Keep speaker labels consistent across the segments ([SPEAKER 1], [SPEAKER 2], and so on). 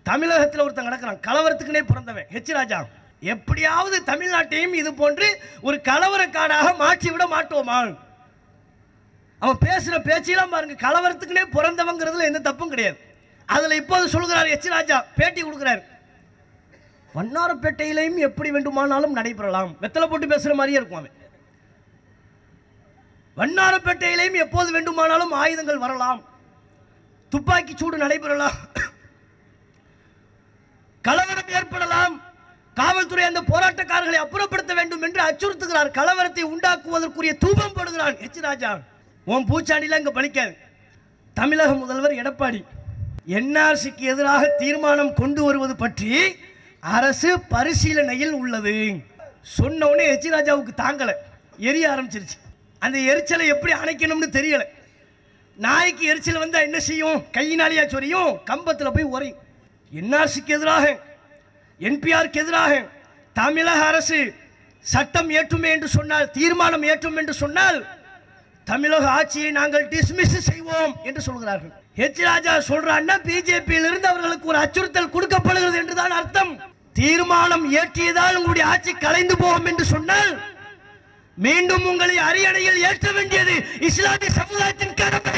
[SPEAKER 1] தமிழகத்தில் ஒருத்தன் கிடக்கிறான் கலவரத்துக்குனே பிறந்தவன் ஹெச் ராஜா எப்படியாவது தமிழ்நாட்டையும் இது போன்று ஒரு கலவரக்காடாக மாற்றி விட மாட்டோமா அவன் பேசுற பேச்செல்லாம் பாருங்க கலவரத்துக்குனே பிறந்தவங்கிறதுல எந்த தப்பும் கிடையாது அதுல இப்போது சொல்கிறார் எச் ராஜா பேட்டி கொடுக்கிறார் வண்ணாரப்பேட்டையிலையும் எப்படி வேண்டுமானாலும் நடைபெறலாம் வெத்தலை போட்டு பேசுற மாதிரியே இருக்கும் அவன் வண்ணாரப்பேட்டையிலையும் எப்போது வேண்டுமானாலும் ஆயுதங்கள் வரலாம் துப்பாக்கி சூடு நடைபெறலாம் கலவரம் ஏற்படலாம் காவல்துறை அந்த போராட்டக்காரர்களை அப்புறப்படுத்த வேண்டும் என்று அச்சுறுத்துகிறார் கலவரத்தை உண்டாக்குவதற்குரிய தூபம் போடுகிறான் எச் ராஜா உன் பூச்சாண்டிலாம் இங்க பலிக்காது தமிழக முதல்வர் எடப்பாடி என்ஆர்சிக்கு எதிராக தீர்மானம் கொண்டு வருவது பற்றி அரசு பரிசீலனையில் உள்ளது சொன்ன உடனே எச் ராஜாவுக்கு தாங்கல எரிய ஆரம்பிச்சிருச்சு அந்த எரிச்சலை எப்படி அணைக்கணும்னு தெரியல நாய்க்கு எரிச்சல் வந்தா என்ன செய்யும் கையினாலேயா சொரியும் கம்பத்தில் போய் உரையும் என்ஆர்சிக்கு எதிராக என்பிஆருக்கு எதிராக தமிழக அரசு சட்டம் ஏற்றுமே என்று சொன்னால் தீர்மானம் ஏற்றும் என்று சொன்னால் தமிழக ஆட்சியை நாங்கள் டிஸ்மிஸ் செய்வோம் என்று சொல்கிறார்கள் ஹெச் ராஜா சொல்றான்னா பிஜேபியில் இருந்து அவர்களுக்கு ஒரு அச்சுறுத்தல் கொடுக்கப்படுகிறது என்றுதான் அர்த்தம் தீர்மானம் ஏற்றியதால் உங்களுடைய ஆட்சி கலைந்து போகும் என்று சொன்னால் மீண்டும் உங்களை அரியணையில் ஏற்ற வேண்டியது இஸ்லாமிய சமுதாயத்தின் கடமை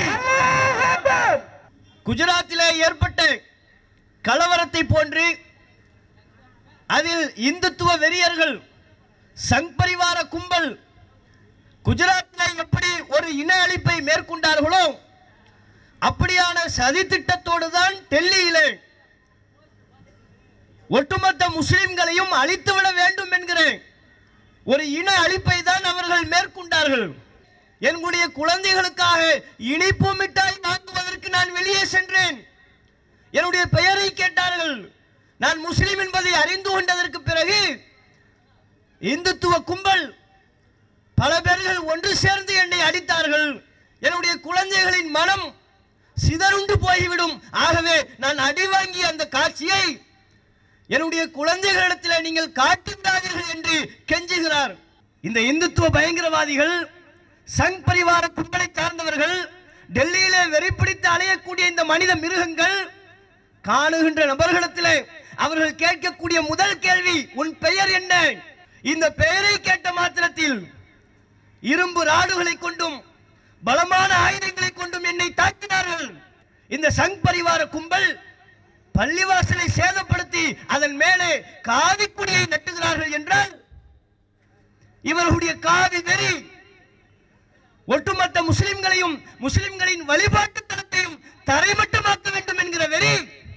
[SPEAKER 1] குஜராத்திலே ஏற்பட்ட கலவரத்தை போன்று அதில் இந்துத்துவ வெறியர்கள் சங் பரிவார கும்பல் குஜராத்தில் எப்படி ஒரு இன அழிப்பை மேற்கொண்டார்களோ அப்படியான சதி திட்டத்தோடு தான் டெல்லியிலே ஒட்டுமொத்த முஸ்லிம்களையும் அழித்துவிட வேண்டும் என்கிற ஒரு இன அழிப்பை தான் அவர்கள் மேற்கொண்டார்கள் என்னுடைய குழந்தைகளுக்காக இனிப்பு மிட்டாய் வாங்குவதற்கு நான் வெளியே சென்றேன் என்னுடைய பெயரை கேட்டார்கள் நான் முஸ்லிம் என்பதை அறிந்து கொண்டதற்கு பிறகு இந்துத்துவ கும்பல் பல பேர்கள் ஒன்று சேர்ந்து என்னை அடித்தார்கள் என்னுடைய குழந்தைகளின் மனம் சிதறுண்டு போய்விடும் ஆகவே நான் அடி வாங்கிய அந்த காட்சியை என்னுடைய குழந்தைகளிடத்தில் நீங்கள் காட்டுகிறார்கள் என்று கெஞ்சுகிறார் இந்த இந்துத்துவ பயங்கரவாதிகள் சங் பரிவார கும்பலை சார்ந்தவர்கள் டெல்லியிலே வெறிப்பிடித்து அலையக்கூடிய இந்த மனித மிருகங்கள் காணுகின்ற நபர்களிடத்திலே அவர்கள் கேட்கக்கூடிய முதல் கேள்வி உன் பெயர் என்ன இந்த பெயரை கேட்ட மாத்திரத்தில் இரும்பு ராடுகளை கொண்டும் பலமான ஆயுதங்களை கொண்டும் என்னை தாக்கினார்கள் இந்த சங் பரிவார கும்பல் பள்ளிவாசலை சேதப்படுத்தி அதன் மேலே காவிக்குடியை நட்டுகிறார்கள் என்றால் இவர்களுடைய காவி வெறி ஒட்டுமொத்த முஸ்லிம்களையும் முஸ்லிம்களின் வழிபாட்டு தலத்தையும் தரைமட்டமாக்க வேண்டும் என்கிற வெறி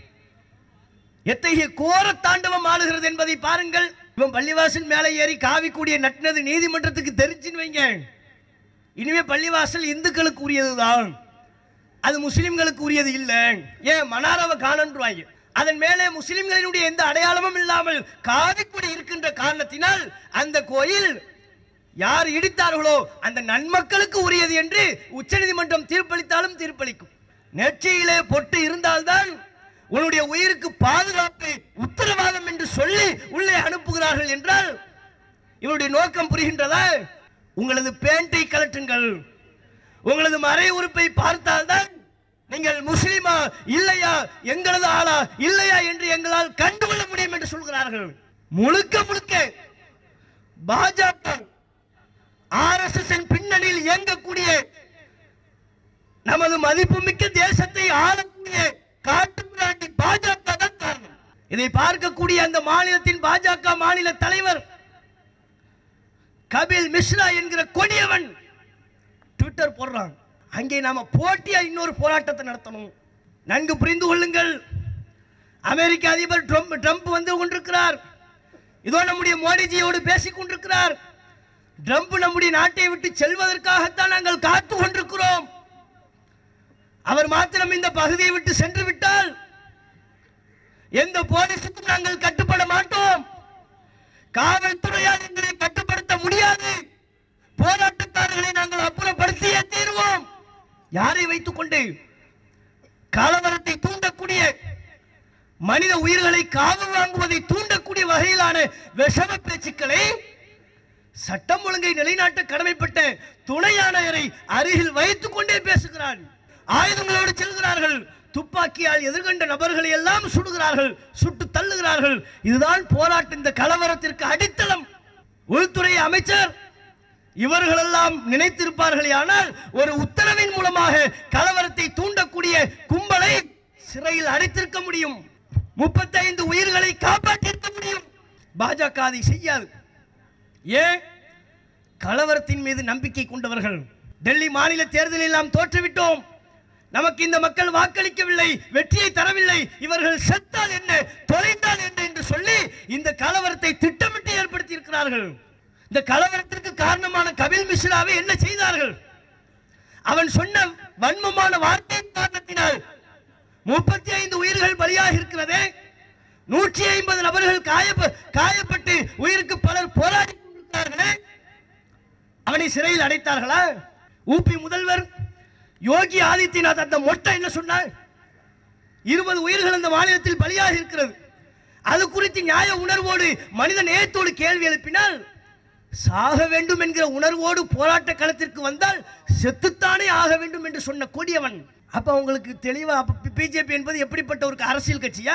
[SPEAKER 1] எத்தகைய கோர தாண்டவம் ஆளுகிறது என்பதை பாருங்கள் இவன் பள்ளிவாசல் மேலே ஏறி காவிக்குடியை நட்டினது நீதிமன்றத்துக்கு தெரிஞ்சுன்னு வைங்க இனிமே பள்ளிவாசல் இந்துக்களுக்கு உரியதுதான் அது முஸ்லிம்களுக்கு உரியது இல்லை ஏன் மனாராவை காணன்றுவாங்க அதன் மேலே முஸ்லிம்களினுடைய எந்த அடையாளமும் இல்லாமல் காவிக்குடி இருக்கின்ற காரணத்தினால் அந்த கோயில் யார் இடித்தார்களோ அந்த நன்மக்களுக்கு உரியது என்று உச்சநீதிமன்றம் தீர்ப்பளித்தாலும் தீர்ப்பளிக்கும் நெற்றியிலே பொட்டு இருந்தால்தான் உன்னுடைய உயிருக்கு பாதுகாப்பு உத்தரவாதம் என்று சொல்லி உள்ளே அனுப்புகிறார்கள் என்றால் இவருடைய நோக்கம் புரிகின்றதா உங்களது பேண்டை கலட்டுங்கள் உங்களது மறை உறுப்பை பார்த்தால்தான் நீங்கள் முஸ்லிமா இல்லையா எங்களது ஆளா இல்லையா என்று எங்களால் கண்டுகொள்ள முடியும் என்று சொல்கிறார்கள் முழுக்க முழுக்க பாஜக ஆர்எஸ்எஸ் பின்னணியில் இயங்கக்கூடிய நமது மதிப்புமிக்க தேசத்தை ஆளக்கூடிய காட்டுமிராண்டி பாஜக தான் காரணம் இதை பார்க்கக்கூடிய அந்த மாநிலத்தின் பாஜக மாநில தலைவர் கபில் மிஸ்ரா என்கிற கொடியவன் ட்விட்டர் போடுறான் அங்கே நாம போட்டியா இன்னொரு போராட்டத்தை நடத்தணும் நன்கு புரிந்து கொள்ளுங்கள் அமெரிக்க அதிபர் ட்ரம்ப் ட்ரம்ப் வந்து கொண்டிருக்கிறார் இதோ நம்முடைய மோடிஜியோடு பேசிக் கொண்டிருக்கிறார் ட்ரம்ப் நம்முடைய நாட்டை விட்டு செல்வதற்காகத்தான் நாங்கள் காத்து கொண்டிருக்கிறோம் அவர் மாத்திரம் இந்த பகுதியை விட்டு சென்று விட்டால் எந்த போலீசுக்கும் நாங்கள் கட்டுப்பட மாட்டோம் காவல்துறையால் எங்களை கட்டுப்படுத்த முடியாது போராட்டக்காரர்களை நாங்கள் அப்புறப்படுத்தியே தீர்வோம் யாரை வைத்துக் கொண்டு கலவரத்தை தூண்டக்கூடிய மனித உயிர்களை காவல் வாங்குவதை தூண்டக்கூடிய வகையிலான விஷம பேச்சுக்களை சட்டம் ஒழுங்கை நிலைநாட்ட கடமைப்பட்ட துணை ஆணையரை அருகில் வைத்துக் கொண்டே பேசுகிறான் ஆயுதங்களோடு செல்கிறார்கள் துப்பாக்கியால் எதிர்கண்ட நபர்களை எல்லாம் சுடுகிறார்கள் சுட்டு தள்ளுகிறார்கள் இதுதான் போராட்ட இந்த கலவரத்திற்கு அடித்தளம் உள்துறை அமைச்சர் இவர்களெல்லாம் நினைத்திருப்பார்களே ஆனால் ஒரு உத்தரவின் மூலமாக கலவரத்தை தூண்டக்கூடிய கும்பலை சிறையில் அடைத்திருக்க முடியும் முப்பத்தைந்து உயிர்களை காப்பாற்றிருக்க முடியும் பாஜக அதை செய்யாது ஏன் கலவரத்தின் மீது நம்பிக்கை கொண்டவர்கள் டெல்லி மாநில தேர்தலில் நாம் தோற்றுவிட்டோம் நமக்கு இந்த மக்கள் வாக்களிக்கவில்லை வெற்றியை தரவில்லை இவர்கள் செத்தால் என்ன தொலைந்தால் என்ன என்று சொல்லி இந்த கலவரத்தை திட்டமிட்டு ஏற்படுத்தி இருக்கிறார்கள் இந்த கலவரத்திற்கு காரணமான கபில் மிஸ்ராவை என்ன செய்தார்கள் அவன் சொன்ன வன்மமான வார்த்தை காரணத்தினால் முப்பத்தி ஐந்து உயிர்கள் பலியாக இருக்கிறதே நூற்றி ஐம்பது நபர்கள் காயப்ப காயப்பட்டு உயிருக்கு பலர் போராடி கொண்டிருக்கிறார்களே அவனை சிறையில் அடைத்தார்களா ஊபி முதல்வர் யோகி ஆதித்யநாத் அந்த மொட்டை என்ன சொன்னார் இருபது உயிர்கள் அந்த மாநிலத்தில் பலியாக இருக்கிறது அது குறித்து நியாய உணர்வோடு மனித நேயத்தோடு கேள்வி எழுப்பினால் சாக வேண்டும் என்கிற உணர்வோடு போராட்ட களத்திற்கு வந்தால் செத்துத்தானே ஆக வேண்டும் என்று சொன்ன கொடியவன் அப்ப உங்களுக்கு தெளிவா பிஜேபி என்பது எப்படிப்பட்ட ஒரு அரசியல் கட்சியா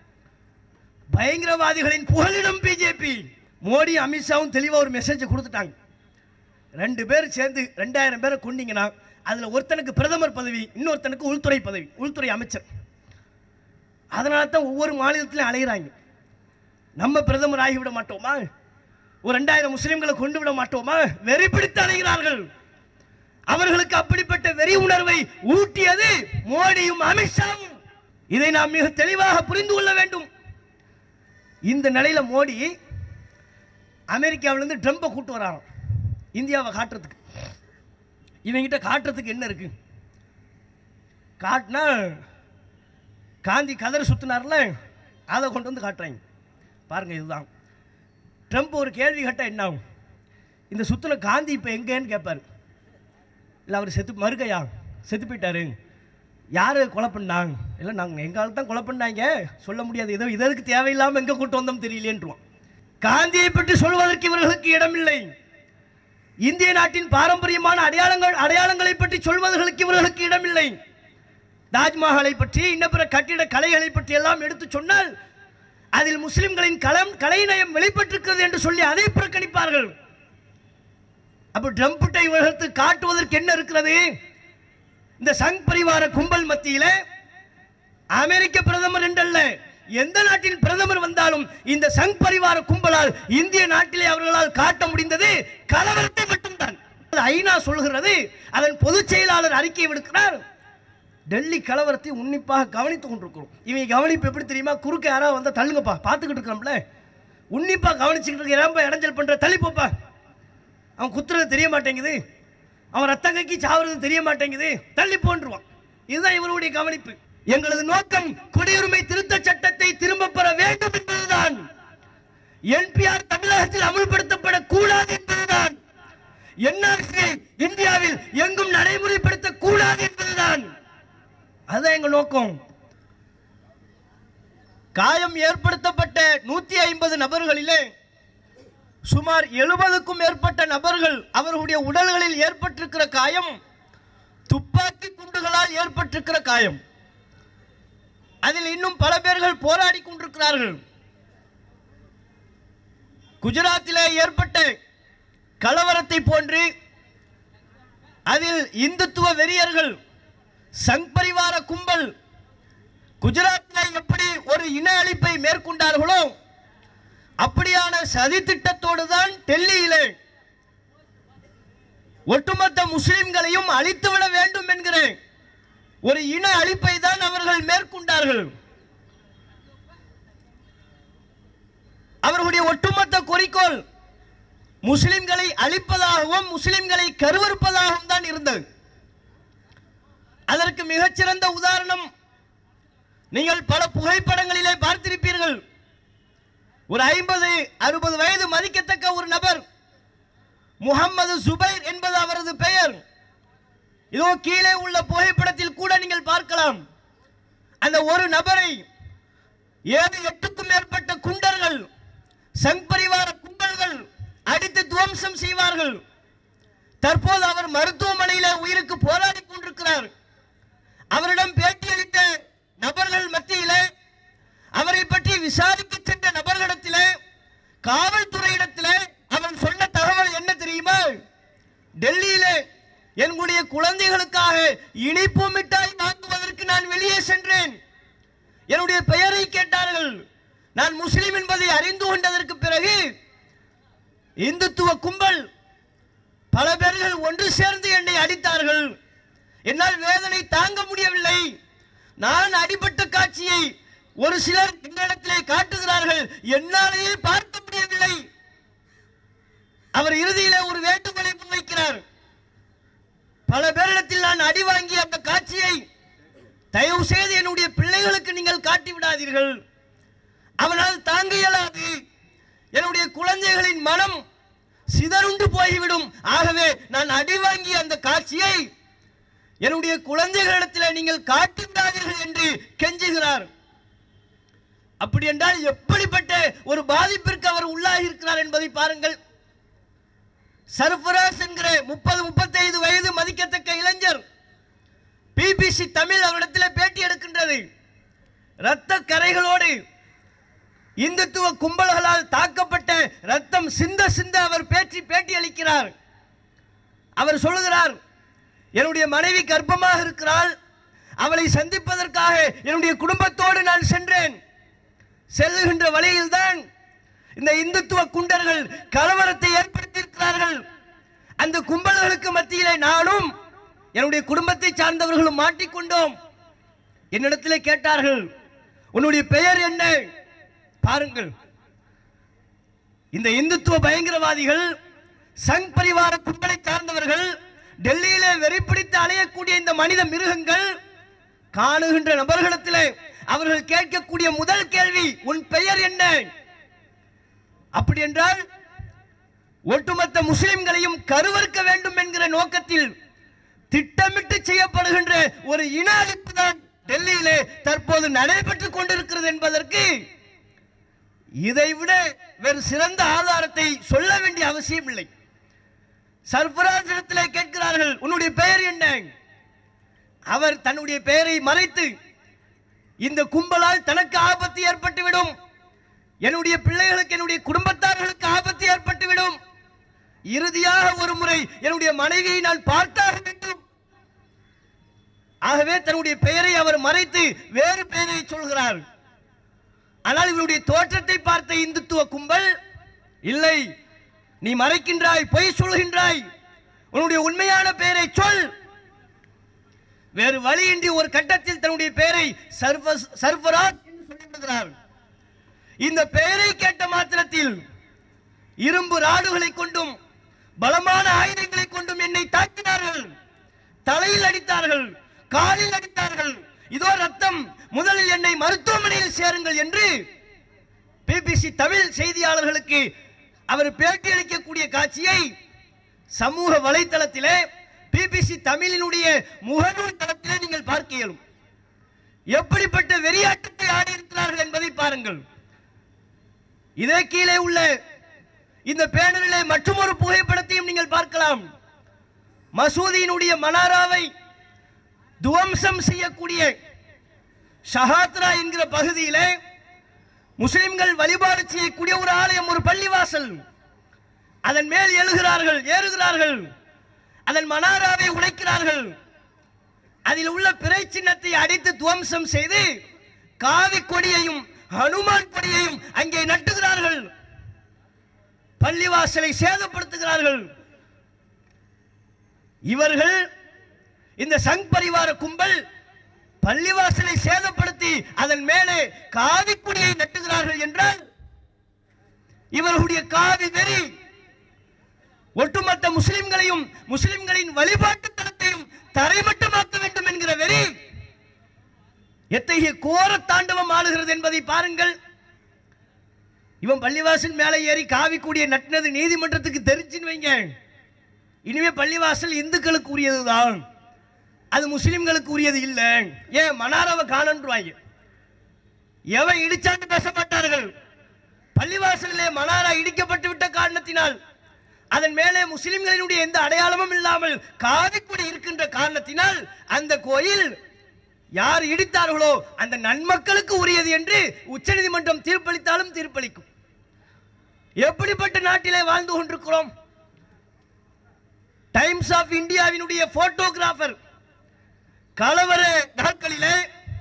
[SPEAKER 1] பயங்கரவாதிகளின் புகலிடம் பிஜேபி மோடி அமித்ஷாவும் தெளிவா ஒரு மெசேஜ் கொடுத்துட்டாங்க ரெண்டு பேர் சேர்ந்து ரெண்டாயிரம் பேரை கொண்டீங்கன்னா அதுல ஒருத்தனுக்கு பிரதமர் பதவி இன்னொருத்தனுக்கு உள்துறை பதவி உள்துறை அமைச்சர் அதனால தான் ஒவ்வொரு மாநிலத்திலும் அலைகிறாங்க நம்ம பிரதமர் ஆகிவிட மாட்டோமா ஒரு ரெண்டாயிரம் முஸ்லிம்களை கொண்டு விட மாட்டோமா வெறி பிடித்து அலைகிறார்கள் அவர்களுக்கு அப்படிப்பட்ட வெறி உணர்வை ஊட்டியது மோடியும் அமித்ஷாவும் இதை நாம் மிக தெளிவாக புரிந்து கொள்ள வேண்டும் இந்த நிலையில மோடி அமெரிக்காவிலிருந்து ட்ரம்பை கூட்டு வராராம் இந்தியாவை காட்டுறதுக்கு இவங்கிட்ட காட்டுறதுக்கு என்ன இருக்கு காட்டினா காந்தி கதர் சுத்தினார்ல அதை கொண்டு வந்து காட்டுறாங்க பாருங்க இதுதான் ட்ரம்ப் ஒரு கேள்வி கேட்டால் என்ன ஆகும் இந்த சுத்துல காந்தி இப்போ எங்கேன்னு கேட்பாரு இல்லை அவர் செத்து மறுக்கையா செத்து போயிட்டாரு யார் கொலை பண்ணாங்க இல்லை நாங்கள் எங்கால தான் கொலை பண்ணாங்க சொல்ல முடியாது ஏதோ இதற்கு தேவையில்லாமல் எங்கே கூட்டு வந்தோம் தெரியலேன்றுவான் காந்தியை பற்றி சொல்வதற்கு இவர்களுக்கு இடமில்லை இந்திய நாட்டின் பாரம்பரியமான அடையாளங்கள் அடையாளங்களை பற்றி சொல்வதற்கு இவர்களுக்கு இடமில்லை தாஜ்மஹாலை பற்றி இன்ன பிற கட்டிட கலைகளை பற்றி எல்லாம் எடுத்து சொன்னால் அதில் முஸ்லிம்களின் களம் கலைநயம் வெளிப்பட்டிருக்கிறது என்று சொல்லி அதை புறக்கணிப்பார்கள் அப்ப ட்ரம்பிட்ட இவர்களுக்கு காட்டுவதற்கு என்ன இருக்கிறது இந்த சங் பரிவார கும்பல் மத்தியில அமெரிக்க பிரதமர் என்றல்ல எந்த நாட்டின் பிரதமர் வந்தாலும் இந்த சங் பரிவார கும்பலால் இந்திய நாட்டிலே அவர்களால் காட்ட முடிந்தது கலவரத்தை மட்டும்தான் அது ஐநா சொல்கிறது அதன் பொதுச் செயலாளர் அறிக்கை விடுக்கிறார் டெல்லி கலவரத்தை உன்னிப்பாக கவனித்துக் கொண்டிருக்கிறோம் இவங்க கவனிப்பு எப்படி தெரியுமா குறுக்க யாராவது வந்தா தள்ளுங்கப்பா பார்த்துக்கிட்டு இருக்கிறோம்ல உன்னிப்பாக கவனிச்சுக்கிட்டு இருக்க ஏன்பா இடைஞ்சல் பண்ற தள்ளி போப்பா அவன் குத்துறது தெரிய மாட்டேங்குது அவன் ரத்தம் கக்கி சாவுறது தெரிய மாட்டேங்குது தள்ளி போன்றுவான் இதுதான் இவருடைய கவனிப்பு எங்களது நோக்கம் குடியுரிமை திருத்த சட்டத்தை திரும்ப பெற வேண்டும் என்பதுதான் என்பிஆர் தமிழகத்தில் அமல்படுத்தப்படக்கூடாது என்பதுதான் என்ஆர்சி இந்தியாவில் எங்கும் நடைமுறைப்படுத்த கூடாது என்பதுதான் அதுதான் எங்க நோக்கம் காயம் ஏற்படுத்தப்பட்ட நூத்தி ஐம்பது நபர்களிலே சுமார் எழுபதுக்கும் மேற்பட்ட நபர்கள் அவர்களுடைய உடல்களில் ஏற்பட்டிருக்கிற காயம் துப்பாக்கி குண்டுகளால் ஏற்பட்டிருக்கிற காயம் அதில் இன்னும் பல பேர்கள் போராடி கொண்டிருக்கிறார்கள் குஜராத்திலே ஏற்பட்ட கலவரத்தை போன்று அதில் இந்துத்துவ வெறியர்கள் சங் பரிவார கும்பல் குஜராத்தில் எப்படி ஒரு இன அழிப்பை மேற்கொண்டார்களோ அப்படியான சதி திட்டத்தோடு தான் டெல்லியிலே ஒட்டுமொத்த முஸ்லிம்களையும் அழித்துவிட வேண்டும் என்கிற ஒரு இன அழிப்பை தான் அவர்கள் மேற்கொண்டார்கள் அவர்களுடைய ஒட்டுமொத்த குறிக்கோள் முஸ்லிம்களை அழிப்பதாகவும் முஸ்லிம்களை கருவறுப்பதாகவும் தான் இருந்தது அதற்கு மிகச்சிறந்த உதாரணம் நீங்கள் பல புகைப்படங்களிலே பார்த்திருப்பீர்கள் ஒரு ஐம்பது அறுபது வயது மதிக்கத்தக்க ஒரு நபர் முகம்மது சுபைர் என்பது அவரது பெயர் இதோ கீழே உள்ள புகைப்படத்தில் கூட நீங்கள் பார்க்கலாம் அந்த ஒரு நபரை ஏழு எட்டுக்கும் மேற்பட்ட குண்டர்கள் சங் பரிவார கும்பல்கள் அடித்து துவம்சம் செய்வார்கள் தற்போது அவர் மருத்துவமனையில உயிருக்கு போராடி கொண்டிருக்கிறார் அவரிடம் பேட்டியளித்த நபர்கள் மத்தியிலே அவரை பற்றி விசாரிக்க சென்ற நபர்களிடத்திலே காவல்துறையிடத்திலே அவன் சொன்ன தகவல் என்ன தெரியுமா டெல்லியிலே என்னுடைய குழந்தைகளுக்காக இனிப்பு மிட்டாய் வாங்குவதற்கு நான் வெளியே சென்றேன் என்னுடைய பெயரை கேட்டார்கள் நான் முஸ்லிம் என்பதை அறிந்து கொண்டதற்கு பிறகு இந்துத்துவ கும்பல் பல பேர்கள் ஒன்று சேர்ந்து என்னை அடித்தார்கள் என்னால் வேதனை தாங்க முடியவில்லை நான் அடிபட்ட காட்சியை ஒரு சிலர் எங்களிடத்திலே காட்டுகிறார்கள் என்னாலேயே பார்க்க முடியவில்லை அவர் இறுதியிலே ஒரு வேண்டுகோளை முன்வைக்கிறார் பல பேரிடத்தில் நான் அடி வாங்கிய அந்த காட்சியை தயவு செய்து என்னுடைய பிள்ளைகளுக்கு நீங்கள் காட்டி விடாதீர்கள் அவனால் தாங்க இயலாது என்னுடைய குழந்தைகளின் மனம் சிதறுண்டு போய்விடும் ஆகவே நான் அடி வாங்கிய அந்த காட்சியை என்னுடைய குழந்தைகளிடத்தில் நீங்கள் காட்டி விடாதீர்கள் என்று கெஞ்சுகிறார் அப்படி என்றால் எப்படிப்பட்ட ஒரு பாதிப்பிற்கு அவர் உள்ளாகி இருக்கிறார் என்பதை பாருங்கள் சர்ஃபராஸ் என்கிற முப்பது முப்பத்தைந்து வயது மதிக்கத்தக்க இளைஞர் பிபிசி தமிழ் அவரிடத்தில் பேட்டி எடுக்கின்றது இரத்த கரைகளோடு இந்துத்துவ கும்பல்களால் தாக்கப்பட்ட ரத்தம் சிந்த சிந்த அவர் பேச்சு பேட்டி அளிக்கிறார் அவர் சொல்லுகிறார் என்னுடைய மனைவி கர்ப்பமாக இருக்கிறாள் அவளை சந்திப்பதற்காக என்னுடைய குடும்பத்தோடு நான் சென்றேன் செல்லுகின்ற வழியில்தான் இந்த இந்துத்துவ குண்டர்கள் கலவரத்தை ஏற்படுத்தியிருக்கிறார்கள் அந்த கும்பல்களுக்கு மத்தியிலே நானும் என்னுடைய குடும்பத்தை சார்ந்தவர்களும் மாட்டிக்கொண்டோம் என்னிடத்திலே கேட்டார்கள் உன்னுடைய பெயர் என்ன பாருங்கள் இந்த இந்துத்துவ பயங்கரவாதிகள் சங் பரிவார கும்பலை சார்ந்தவர்கள் டெல்லியிலே வெறிப்பிடித்து அலையக்கூடிய இந்த மனித மிருகங்கள் காணுகின்ற நபர்களிடத்திலே அவர்கள் கேட்கக்கூடிய முதல் கேள்வி உன் பெயர் என்ன அப்படி என்றால் ஒட்டுமொத்த முஸ்லிம்களையும் கருவறுக்க வேண்டும் என்கிற நோக்கத்தில் திட்டமிட்டு செய்யப்படுகின்ற ஒரு இன அழிப்பு தான் டெல்லியிலே தற்போது நடைபெற்றுக் கொண்டிருக்கிறது என்பதற்கு இதைவிட வேறு சிறந்த ஆதாரத்தை சொல்ல வேண்டிய அவசியம் இல்லை சர்பராஜிடத்திலே கேட்கிறார்கள் உன்னுடைய பெயர் என்ன அவர் தன்னுடைய பெயரை மறைத்து இந்த கும்பலால் தனக்கு ஆபத்து ஏற்பட்டுவிடும் என்னுடைய பிள்ளைகளுக்கு என்னுடைய குடும்பத்தார்களுக்கு ஆபத்து ஏற்பட்டுவிடும் இறுதியாக ஒரு முறை என்னுடைய மனைவியை நான் பார்த்தாக வேண்டும் ஆகவே தன்னுடைய பெயரை அவர் மறைத்து வேறு பெயரை சொல்கிறார் ஆனால் இவருடைய தோற்றத்தை பார்த்த இந்துத்துவ கும்பல் இல்லை நீ மறைக்கின்றாய் பொய் சொல்கின்றாய் உன்னுடைய உண்மையான பெயரை சொல் வேறு வழியின்றி ஒரு கட்டத்தில் தன்னுடைய பெயரை சர்வ சர்வராஜ் என்று சொல்லிவிடுகிறார் இந்த பெயரை கேட்ட மாத்திரத்தில் இரும்பு ராடுகளை கொண்டும் பலமான ஆயுதங்களை கொண்டும் என்னை தாக்கினார்கள் தலையில் அடித்தார்கள் காலில் அடித்தார்கள் இதோ ரத்தம் முதலில் என்னை மருத்துவமனையில் சேருங்கள் என்று பிபிசி தமிழ் செய்தியாளர்களுக்கு அவர் பேட்டி அளிக்கக்கூடிய காட்சியை சமூக வலைத்தளத்திலே பிபிசி தமிழினுடைய முகநூல் தளத்திலே நீங்கள் பார்க்க இயலும் எப்படிப்பட்ட வெறியாட்டத்தை ஆடியிருக்கிறார்கள் என்பதை பாருங்கள் இதே கீழே உள்ள இந்த பேனரிலே மற்றொரு புகைப்படத்தையும் நீங்கள் பார்க்கலாம் மசூதியினுடைய மனாராவை துவம்சம் செய்யக்கூடிய ஷஹாத்ரா என்கிற பகுதியிலே முஸ்லிம்கள் வழிபாடு செய்யக்கூடிய ஒரு ஆலயம் ஒரு பள்ளிவாசல் அதன் மேல் எழுகிறார்கள் ஏறுகிறார்கள் அதன் மனாராவை உடைக்கிறார்கள் அதில் உள்ள பிறை சின்னத்தை அடித்து துவம்சம் செய்து காவி கொடியையும் ஹனுமான் கொடியையும் அங்கே நட்டுகிறார்கள் பள்ளிவாசலை சேதப்படுத்துகிறார்கள் இவர்கள் இந்த சங் பரிவார கும்பல் பள்ளிவாசலை சேதப்படுத்தி அதன் மேலே காவி கொடியை நட்டுகிறார்கள் என்றால் இவர்களுடைய காவி வெறி ஒட்டுமொத்த முஸ்லிம்களையும் முஸ்லிம்களின் வழிபாட்டு தளத்தையும் தரைமட்டமாக்க வேண்டும் என்கிற வெறி எத்தகைய கோர தாண்டவம் ஆளுகிறது என்பதை பாருங்கள் இவன் பள்ளிவாசல் மேலே ஏறி காவி கூடிய நட்டினது நீதிமன்றத்துக்கு தெரிஞ்சுன்னு வைங்க இனிமே பள்ளிவாசல் இந்துக்களுக்கு உரியதுதான் அது முஸ்லிம்களுக்கு உரியது இல்லை ஏன் மனாராவை காணன்றுவாங்க எவன் இடிச்சான்னு பேச மாட்டார்கள் பள்ளிவாசலிலே மனாரா இடிக்கப்பட்டு விட்ட காரணத்தினால் அதன் மேலே முஸ்லிம்களினுடைய எந்த அடையாளமும் இல்லாமல் காவிக்குடி இருக்கின்ற காரணத்தினால் அந்த கோயில் யார் இடித்தார்களோ அந்த நன்மக்களுக்கு உரியது என்று உச்சநீதிமன்றம் தீர்ப்பளித்தாலும் தீர்ப்பளிக்கும் எப்படிப்பட்ட நாட்டிலே வாழ்ந்து கொண்டிருக்கிறோம் டைம்ஸ் ஆஃப் இந்தியாவினுடைய போட்டோகிராஃபர் கலவர நாட்களிலே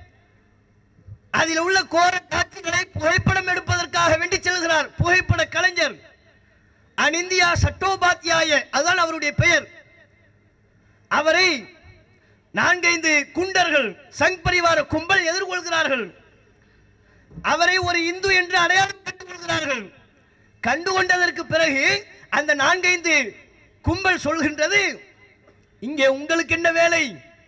[SPEAKER 1] அதில் உள்ள கோர காட்சிகளை புகைப்படம் எடுப்பதற்காக வேண்டி செல்கிறார் புகைப்பட கலைஞர் அனிந்தியா சட்டோபாத்தியாய அதுதான் அவருடைய பெயர் அவரை நான்கைந்து குண்டர்கள் சங் பரிவார கும்பல் எதிர்கொள்கிறார்கள் அவரை ஒரு இந்து என்று அடையாளம் கண்டுக் கொள்கிறார்கள் கண்டுகொண்டதற்கு பிறகு அந்த நான்கைந்து கும்பல் சொல்கின்றது இங்கே உங்களுக்கு என்ன வேலை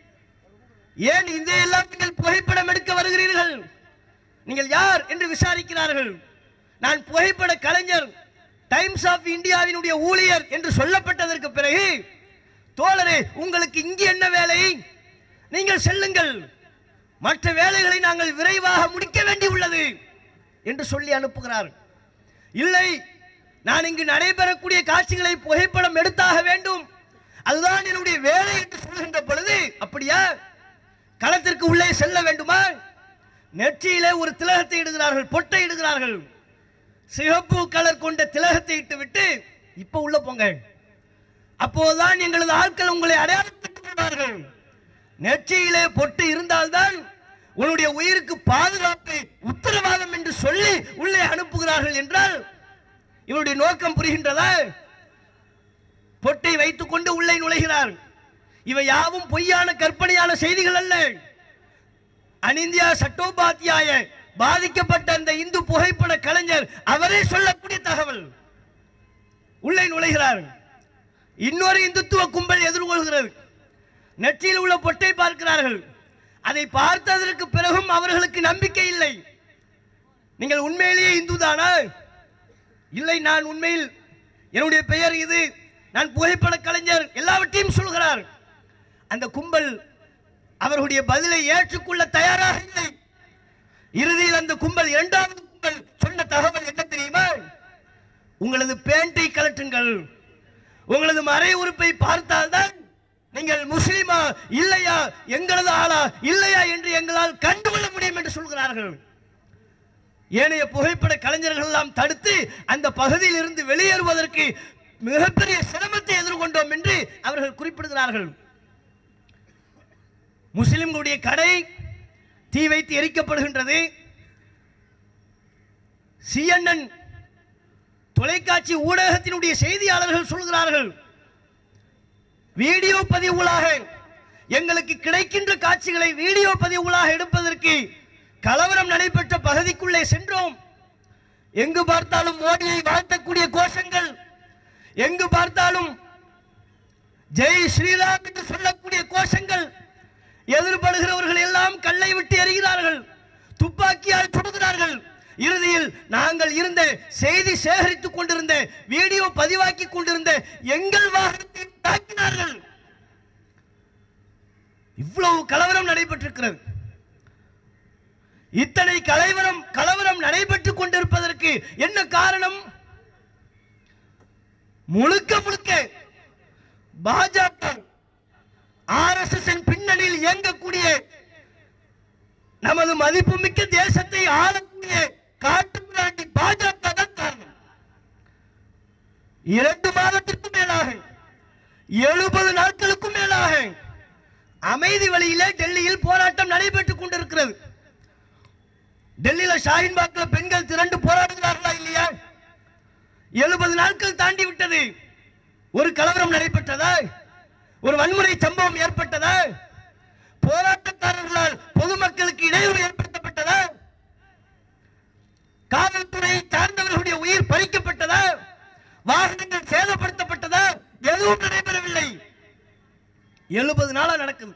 [SPEAKER 1] ஏன் இந்த எல்லாம் நீங்கள் புகைப்படம் எடுக்க வருகிறீர்கள் நீங்கள் யார் என்று விசாரிக்கிறார்கள் நான் புகைப்பட கலைஞர் டைம்ஸ் ஆஃப் இந்தியாவினுடைய ஊழியர் என்று சொல்லப்பட்டதற்கு பிறகு தோழரே உங்களுக்கு இங்கே என்ன வேலை நீங்கள் செல்லுங்கள் மற்ற வேலைகளை நாங்கள் விரைவாக முடிக்க வேண்டியுள்ளது என்று சொல்லி அனுப்புகிறார் இல்லை நான் இங்கு நடைபெறக்கூடிய காட்சிகளை புகைப்படம் எடுத்தாக வேண்டும் அதுதான் என்னுடைய வேலை என்று சொல்கின்ற பொழுது அப்படியா களத்திற்கு உள்ளே செல்ல வேண்டுமா நெற்றியிலே ஒரு திலகத்தை இடுகிறார்கள் பொட்டை இடுகிறார்கள் சிகப்பு கலர் கொண்ட திலகத்தை இட்டு விட்டு இப்ப உள்ள போங்க அப்போதுதான் எங்களது ஆட்கள் உங்களை அடையாளம் கொள்வார்கள் நெற்றியிலே பொட்டு இருந்தால்தான் உன்னுடைய உயிருக்கு பாதுகாப்பு உத்தரவாதம் என்று சொல்லி உள்ளே அனுப்புகிறார்கள் என்றால் இவருடைய நோக்கம் புரிகின்றதா பொட்டை வைத்துக் கொண்டு உள்ளே நுழைகிறார் இவை யாவும் பொய்யான கற்பனையான செய்திகள் அல்ல அனிந்தியா சட்டோபாத்தியாய பாதிக்கப்பட்ட அந்த இந்து புகைப்பட கலைஞர் அவரே சொல்லக்கூடிய தகவல் உள்ளே நுழைகிறார் இன்னொரு இந்துத்துவ கும்பல் எதிர்கொள்கிறது நெற்றியில் உள்ள பொட்டை பார்க்கிறார்கள் அதை பார்த்ததற்கு பிறகும் அவர்களுக்கு நம்பிக்கை இல்லை நீங்கள் உண்மையிலேயே இந்து தானா இல்லை நான் உண்மையில் என்னுடைய பெயர் இது நான் புகைப்பட கலைஞர் எல்லாவற்றையும் சொல்கிறார் அந்த கும்பல் அவர்களுடைய பதிலை ஏற்றுக்கொள்ள தயாராக இல்லை இறுதியில் அந்த கும்பல் இரண்டாவது கும்பல் சொன்ன தகவல் என்ன தெரியுமா உங்களது பேண்டை கலட்டுங்கள் உங்களது மறை உறுப்பை பார்த்தால்தான் நீங்கள் முஸ்லிமா இல்லையா எங்களது ஆளா இல்லையா என்று எங்களால் கண்டுகொள்ள முடியும் என்று சொல்கிறார்கள் ஏனைய புகைப்பட கலைஞர்கள் எல்லாம் தடுத்து அந்த பகுதியில் இருந்து வெளியேறுவதற்கு மிகப்பெரிய சிரமத்தை எதிர்கொண்டோம் என்று அவர்கள் குறிப்பிடுகிறார்கள் முஸ்லிம்களுடைய கடை தீ வைத்து எரிக்கப்படுகின்றது சிஎன்என் தொலைக்காட்சி ஊடகத்தினுடைய செய்தியாளர்கள் சொல்கிறார்கள் வீடியோ பதிவுகளாக எங்களுக்கு கிடைக்கின்ற காட்சிகளை வீடியோ பதிவுகளாக எடுப்பதற்கு கலவரம் நடைபெற்ற பகுதிக்குள்ளே சென்றோம் எங்கு பார்த்தாலும் மோடியை வாழ்த்தக்கூடிய கோஷங்கள் எங்கு பார்த்தாலும் ஜெய் ஸ்ரீராம் என்று சொல்லக்கூடிய கோஷங்கள் எதிர்படுகிறவர்கள் எல்லாம் கல்லை விட்டு எறிகிறார்கள் துப்பாக்கியால் சுடுகிறார்கள் இறுதியில் நாங்கள் இருந்த செய்தி சேகரித்துக் கொண்டிருந்த வீடியோ பதிவாக்கி கொண்டிருந்த எங்கள் வாகனத்தை தாக்கினார்கள் இவ்வளவு கலவரம் நடைபெற்றிருக்கிறது இத்தனை கலவரம் கலவரம் நடைபெற்றுக் கொண்டிருப்பதற்கு என்ன காரணம் முழுக்க முழுக்க பாஜக ஆர்எஸ்எஸ் பின்னணியில் இயங்கக்கூடிய நமது மதிப்புமிக்க தேசத்தை ஆளக்கூடிய காட்டுமிராண்டி பாஜக தான் காரணம் இரண்டு மாதத்திற்கு மேலாக எழுபது நாட்களுக்கும் மேலாக அமைதி வழியிலே டெல்லியில் போராட்டம் நடைபெற்றுக் கொண்டிருக்கிறது டெல்லியில ஷாஹின்பாக்ல பெண்கள் திரண்டு போராடுகிறார்களா இல்லையா எழுபது நாட்கள் தாண்டி விட்டது ஒரு கலவரம் நடைபெற்றதா ஒரு வன்முறை சம்பவம் ஏற்பட்டதா போராட்டக்காரர்களால் பொதுமக்களுக்கு இடையூறு ஏற்படுத்தப்பட்டதா காவல்துறை சார்ந்தவர்களுடைய உயிர் பறிக்கப்பட்டதா வாகனங்கள் சேதப்படுத்தப்பட்டதா எதுவும் நடைபெறவில்லை எழுபது நாளா நடக்குது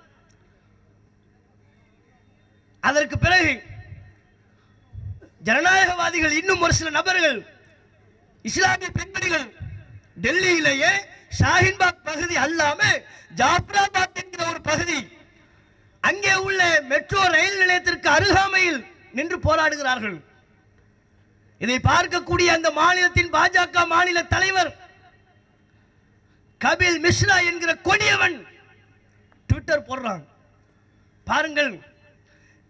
[SPEAKER 1] அதற்கு பிறகு ஜனநாயகவாதிகள் இன்னும் ஒரு சில நபர்கள் இஸ்லாமிய பெண்மணிகள் டெல்லியிலேயே ஷாஹின்பாக் பகுதி அல்லாம ஜாப்ராபாத் என்கிற ஒரு பகுதி அங்கே உள்ள மெட்ரோ ரயில் நிலையத்திற்கு அருகாமையில் நின்று போராடுகிறார்கள் இதை பார்க்கக்கூடிய அந்த மாநிலத்தின் பாஜக மாநில தலைவர் கபில் மிஸ்ரா என்கிற கொடியவன் ட்விட்டர் போடுறான் பாருங்கள்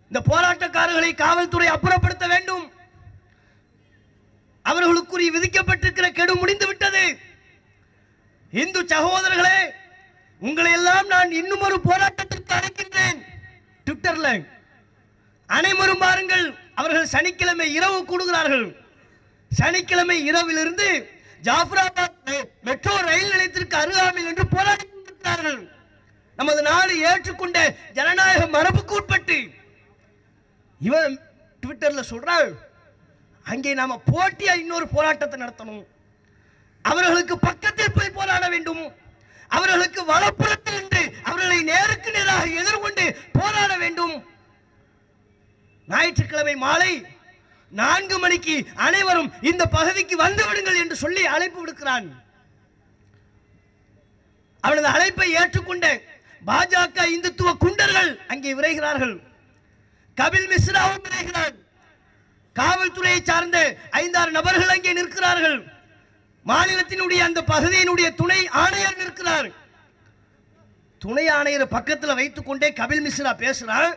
[SPEAKER 1] இந்த போராட்டக்காரர்களை காவல்துறை அப்புறப்படுத்த வேண்டும் அவர்களுக்குரிய விதிக்கப்பட்டிருக்கிற கெடு முடிந்து விட்டது இந்து சகோதரர்களே உங்களை எல்லாம் நான் இன்னும் ஒரு போராட்டத்திற்கு அழைக்கின்றேன் ட்விட்டர்ல அனைவரும் பாருங்கள் அவர்கள் சனிக்கிழமை இரவு கூடுகிறார்கள் சனிக்கிழமை இரவிலிருந்து ஜாஃபராபாத் மெ- மெட்ரோ ரயில் நிலையத்திற்கு அருகாமையில் என்று போராடி கொண்டிருக்கிறார்கள் நமது நாடு ஏற்றுக்கொண்ட ஜனநாயக மரபுக்கு உட்பட்டு இவன் ட்விட்டர்ல சொல்றான் அங்கே நாம போட்டியா இன்னொரு போராட்டத்தை நடத்தணும் அவர்களுக்கு பக்கத்தில் போய் போராட வேண்டும் அவர்களுக்கு வலப்புறத்தில் நின்று அவர்களை நேருக்கு நேராக எதிர்கொண்டு போராட வேண்டும் ஞாயிற்றுக்கிழமை மாலை நான்கு மணிக்கு அனைவரும் இந்த பகுதிக்கு வந்து விடுங்கள் என்று சொல்லி அழைப்பு விடுக்கிறான் அவனது அழைப்பை ஏற்றுக்கொண்ட பாஜக இந்துத்துவ குண்டர்கள் அங்கே விரைகிறார்கள் கபில் மிஸ்ராவும் விரைகிறார் காவல்துறையை சார்ந்த ஐந்தாறு நபர்கள் அங்கே நிற்கிறார்கள் மாநிலத்தினுடைய அந்த பகுதியினுடைய துணை ஆணையர் நிற்கிறார் துணை ஆணையர் பக்கத்தில் வைத்துக் கொண்டே கபில் மிஸ்ரா பேசுறான்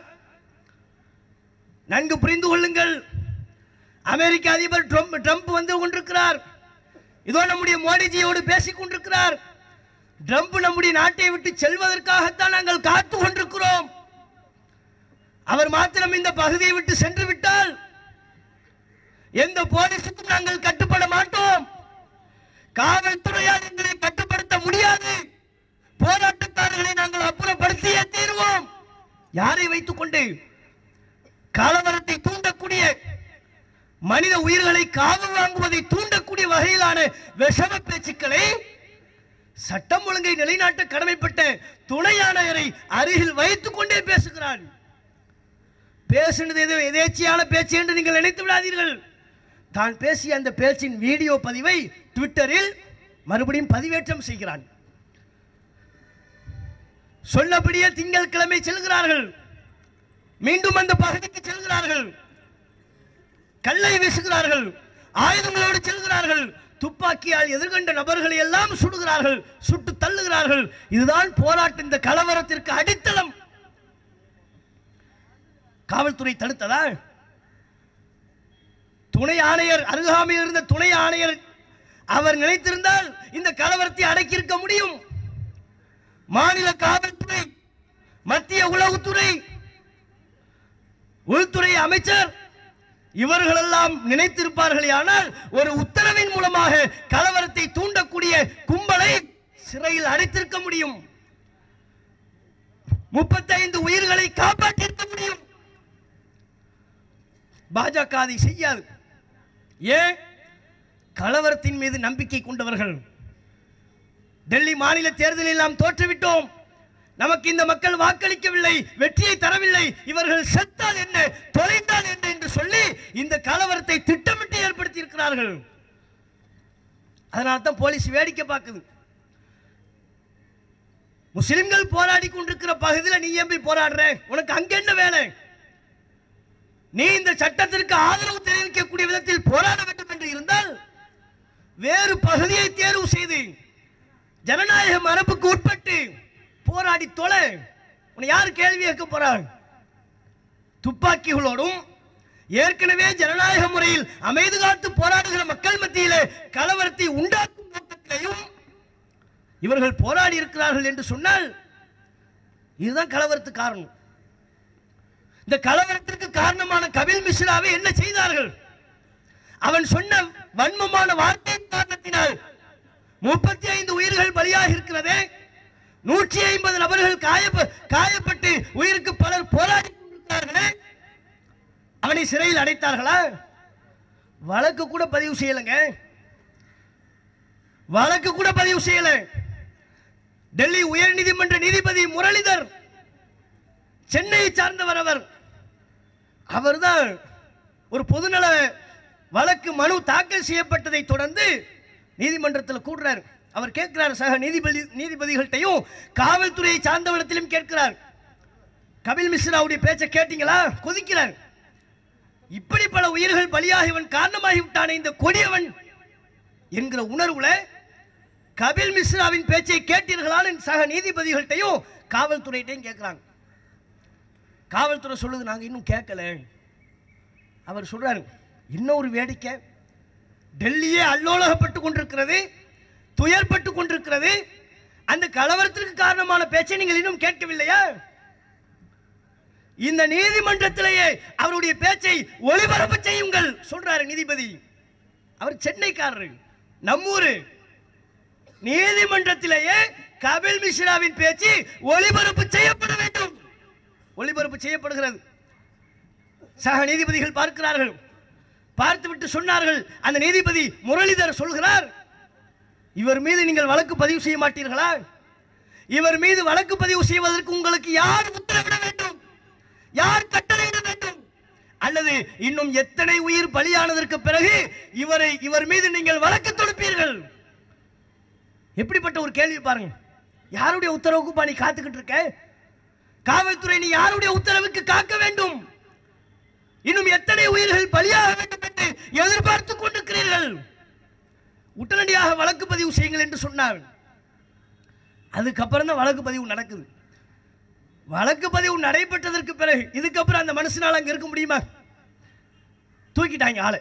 [SPEAKER 1] நன்கு புரிந்து கொள்ளுங்கள் அமெரிக்க அதிபர் ட்ரம்ப் ட்ரம்ப் வந்து கொண்டிருக்கிறார் இதோ நம்முடைய மோடிஜியோடு பேசிக் கொண்டிருக்கிறார் ட்ரம்ப் நம்முடைய நாட்டை விட்டு செல்வதற்காகத்தான் நாங்கள் காத்து கொண்டிருக்கிறோம் அவர் மாத்திரம் இந்த பகுதியை விட்டு சென்று விட்டால் எந்த போலீசுக்கும் நாங்கள் கட்டுப்பட மாட்டோம் காவல்துறையால் எங்களை கட்டுப்படுத்த முடியாது போராட்டக்காரர்களை நாங்கள் அப்புறப்படுத்தியே தீர்வோம் யாரை வைத்துக் கொண்டு கலவரத்தை தூண்டக்கூடிய மனித உயிர்களை காவல் வாங்குவதை தூண்டக்கூடிய வகையிலான விஷம பேச்சுக்களை சட்டம் ஒழுங்கை நிலைநாட்ட கடமைப்பட்ட துணை ஆணையரை அருகில் வைத்துக் கொண்டே பேசுகிறான் பேசுனது ஏதோ எதேச்சியான பேச்சு என்று நீங்கள் நினைத்து விடாதீர்கள் தான் பேசிய அந்த பேச்சின் வீடியோ பதிவை ட்விட்டரில் மறுபடியும் பதிவேற்றம் செய்கிறான் சொன்னபடியே திங்கட்கிழமை செல்கிறார்கள் மீண்டும் அந்த பகுதிக்கு செல்கிறார்கள் கல்லை வீசுகிறார்கள் ஆயுதங்களோடு செல்கிறார்கள் துப்பாக்கியால் எதிர்கண்ட நபர்களை எல்லாம் சுடுகிறார்கள் சுட்டு தள்ளுகிறார்கள் இதுதான் போராட்ட இந்த கலவரத்திற்கு அடித்தளம் காவல்துறை தடுத்ததா துணை ஆணையர் அருகாமையில் இருந்த துணை ஆணையர் அவர் நினைத்திருந்தால் இந்த கலவரத்தை அடக்கியிருக்க முடியும் மாநில காவல்துறை மத்திய உளவுத்துறை உள்துறை அமைச்சர் இவர்களெல்லாம் நினைத்திருப்பார்களே ஆனால் ஒரு உத்தரவின் மூலமாக கலவரத்தை தூண்டக்கூடிய கும்பலை சிறையில் அடைத்திருக்க முடியும் முப்பத்தைந்து உயிர்களை காப்பாற்றிருக்க முடியும் பாஜக அதை செய்யாது ஏன் கலவரத்தின் மீது நம்பிக்கை கொண்டவர்கள் டெல்லி மாநில தேர்தலில் நாம் தோற்றுவிட்டோம் நமக்கு இந்த மக்கள் வாக்களிக்கவில்லை வெற்றியை தரவில்லை இவர்கள் செத்தால் என்ன தொலைந்தால் என்ன என்று சொல்லி இந்த கலவரத்தை திட்டமிட்டு ஏற்படுத்தி இருக்கிறார்கள் அதனால தான் போலீஸ் வேடிக்கை பார்க்குது முஸ்லிம்கள் போராடி கொண்டிருக்கிற பகுதியில் நீ ஏன் போய் போராடுற உனக்கு அங்க என்ன வேலை நீ இந்த சட்டத்திற்கு ஆதரவு தெரிவிக்கக்கூடிய விதத்தில் போராட வேண்டும் என்று இருந்தால் வேறு பகுதியை தேர்வு செய்து ஜனநாயக மரபுக்கு உட்பட்டு போராடி தொலை உன்னை யார் கேள்வி கேட்க போறாங்க துப்பாக்கிகளோடும் ஏற்கனவே ஜனநாயக முறையில் அமைதி காத்து போராடுகிற மக்கள் மத்தியிலே கலவரத்தை உண்டாக்கும் நோக்கத்திலையும் இவர்கள் போராடி இருக்கிறார்கள் என்று சொன்னால் இதுதான் கலவரத்துக்கு காரணம் இந்த கலவரத்திற்கு காரணமான கபில் மிஸ்ராவை என்ன செய்தார்கள் அவன் சொன்ன வன்மமான வார்த்தை காரணத்தினால் முப்பத்தி ஐந்து உயிர்கள் பலியாக இருக்கிறதே நூற்றி ஐம்பது நபர்கள் காயப்ப காயப்பட்டு உயிருக்கு பலர் போராடி கொண்டிருக்கிறார்களே அவனை சிறையில் அடைத்தார்களா வழக்கு கூட பதிவு செய்யலைங்க வழக்கு கூட பதிவு செய்யல டெல்லி உயர் நீதிமன்ற நீதிபதி முரளிதர் சென்னையை சார்ந்தவர் அவர் அவர்தான் ஒரு பொதுநல வழக்கு மனு தாக்கல் செய்யப்பட்டதை தொடர்ந்து நீதிமன்றத்தில் கூடுறார் அவர் கேட்கிறார் சக நீதிபதி நீதிபதிகள்கிட்டையும் காவல்துறையை சார்ந்தவரிடத்திலும் கேட்கிறார் கபில் மிஸ்ராவுடைய பேச்சை கேட்டீங்களா கொதிக்கிறார் இப்படி பல உயிர்கள் பலியாகி இவன் காரணமாகி விட்டானே இந்த கொடியவன் என்கிற உணர்வுல கபில் மிஸ்ராவின் பேச்சை கேட்டீர்களான்னு சக நீதிபதிகள்கிட்டையும் காவல்துறையிட்டையும் கேட்கிறாங்க காவல்துறை சொல்லுது நாங்கள் இன்னும் கேட்கல அவர் சொல்றாரு இன்னொரு வேடிக்கை டெல்லியே அல்லோலகப்பட்டு கொண்டிருக்கிறது துயர்பட்டு கொண்டிருக்கிறது அந்த கலவரத்திற்கு காரணமான பேச்சை நீங்கள் இன்னும் கேட்கவில்லையா இந்த நீதிமன்றத்திலேயே அவருடைய பேச்சை ஒளிபரப்பு செய்யுங்கள் சொல்றாரு நீதிபதி அவர் சென்னைக்காரரு நம்மூரு நீதிமன்றத்திலேயே கபில் மிஸ்ராவின் பேச்சு ஒளிபரப்பு செய்யப்பட வேண்டும் ஒளிபரப்பு செய்யப்படுகிறது சக நீதிபதிகள் பார்க்கிறார்கள் பார்த்துவிட்டு சொன்னார்கள் அந்த நீதிபதி முரளிதர் சொல்கிறார் இவர் மீது நீங்கள் வழக்கு பதிவு செய்ய மாட்டீர்களா இவர் மீது வழக்கு பதிவு செய்வதற்கு உங்களுக்கு யார் உத்தரவிட வேண்டும் யார் கட்டளையிட வேண்டும் அல்லது இன்னும் எத்தனை உயிர் பலியானதற்கு பிறகு இவரை இவர் மீது நீங்கள் வழக்கு தொடுப்பீர்கள் எப்படிப்பட்ட ஒரு கேள்வி பாருங்க யாருடைய உத்தரவுக்கு நீ காத்துக்கிட்டு இருக்க காவல்துறை நீ யாருடைய உத்தரவுக்கு காக்க வேண்டும் இன்னும் எத்தனை உயிர்கள் பலியாக வேண்டும் என்று எதிர்பார்த்துக் கொண்டிருக்கிறீர்கள் உடனடியாக வழக்கு பதிவு செய்யுங்கள் என்று சொன்னார் அதுக்கப்புறம் தான் வழக்கு பதிவு நடக்குது வழக்கு பதிவு நடைபெற்றதற்கு பிறகு இதுக்கப்புறம் அந்த மனுஷனால் அங்க இருக்க முடியுமா தூக்கிட்டாங்க ஆளை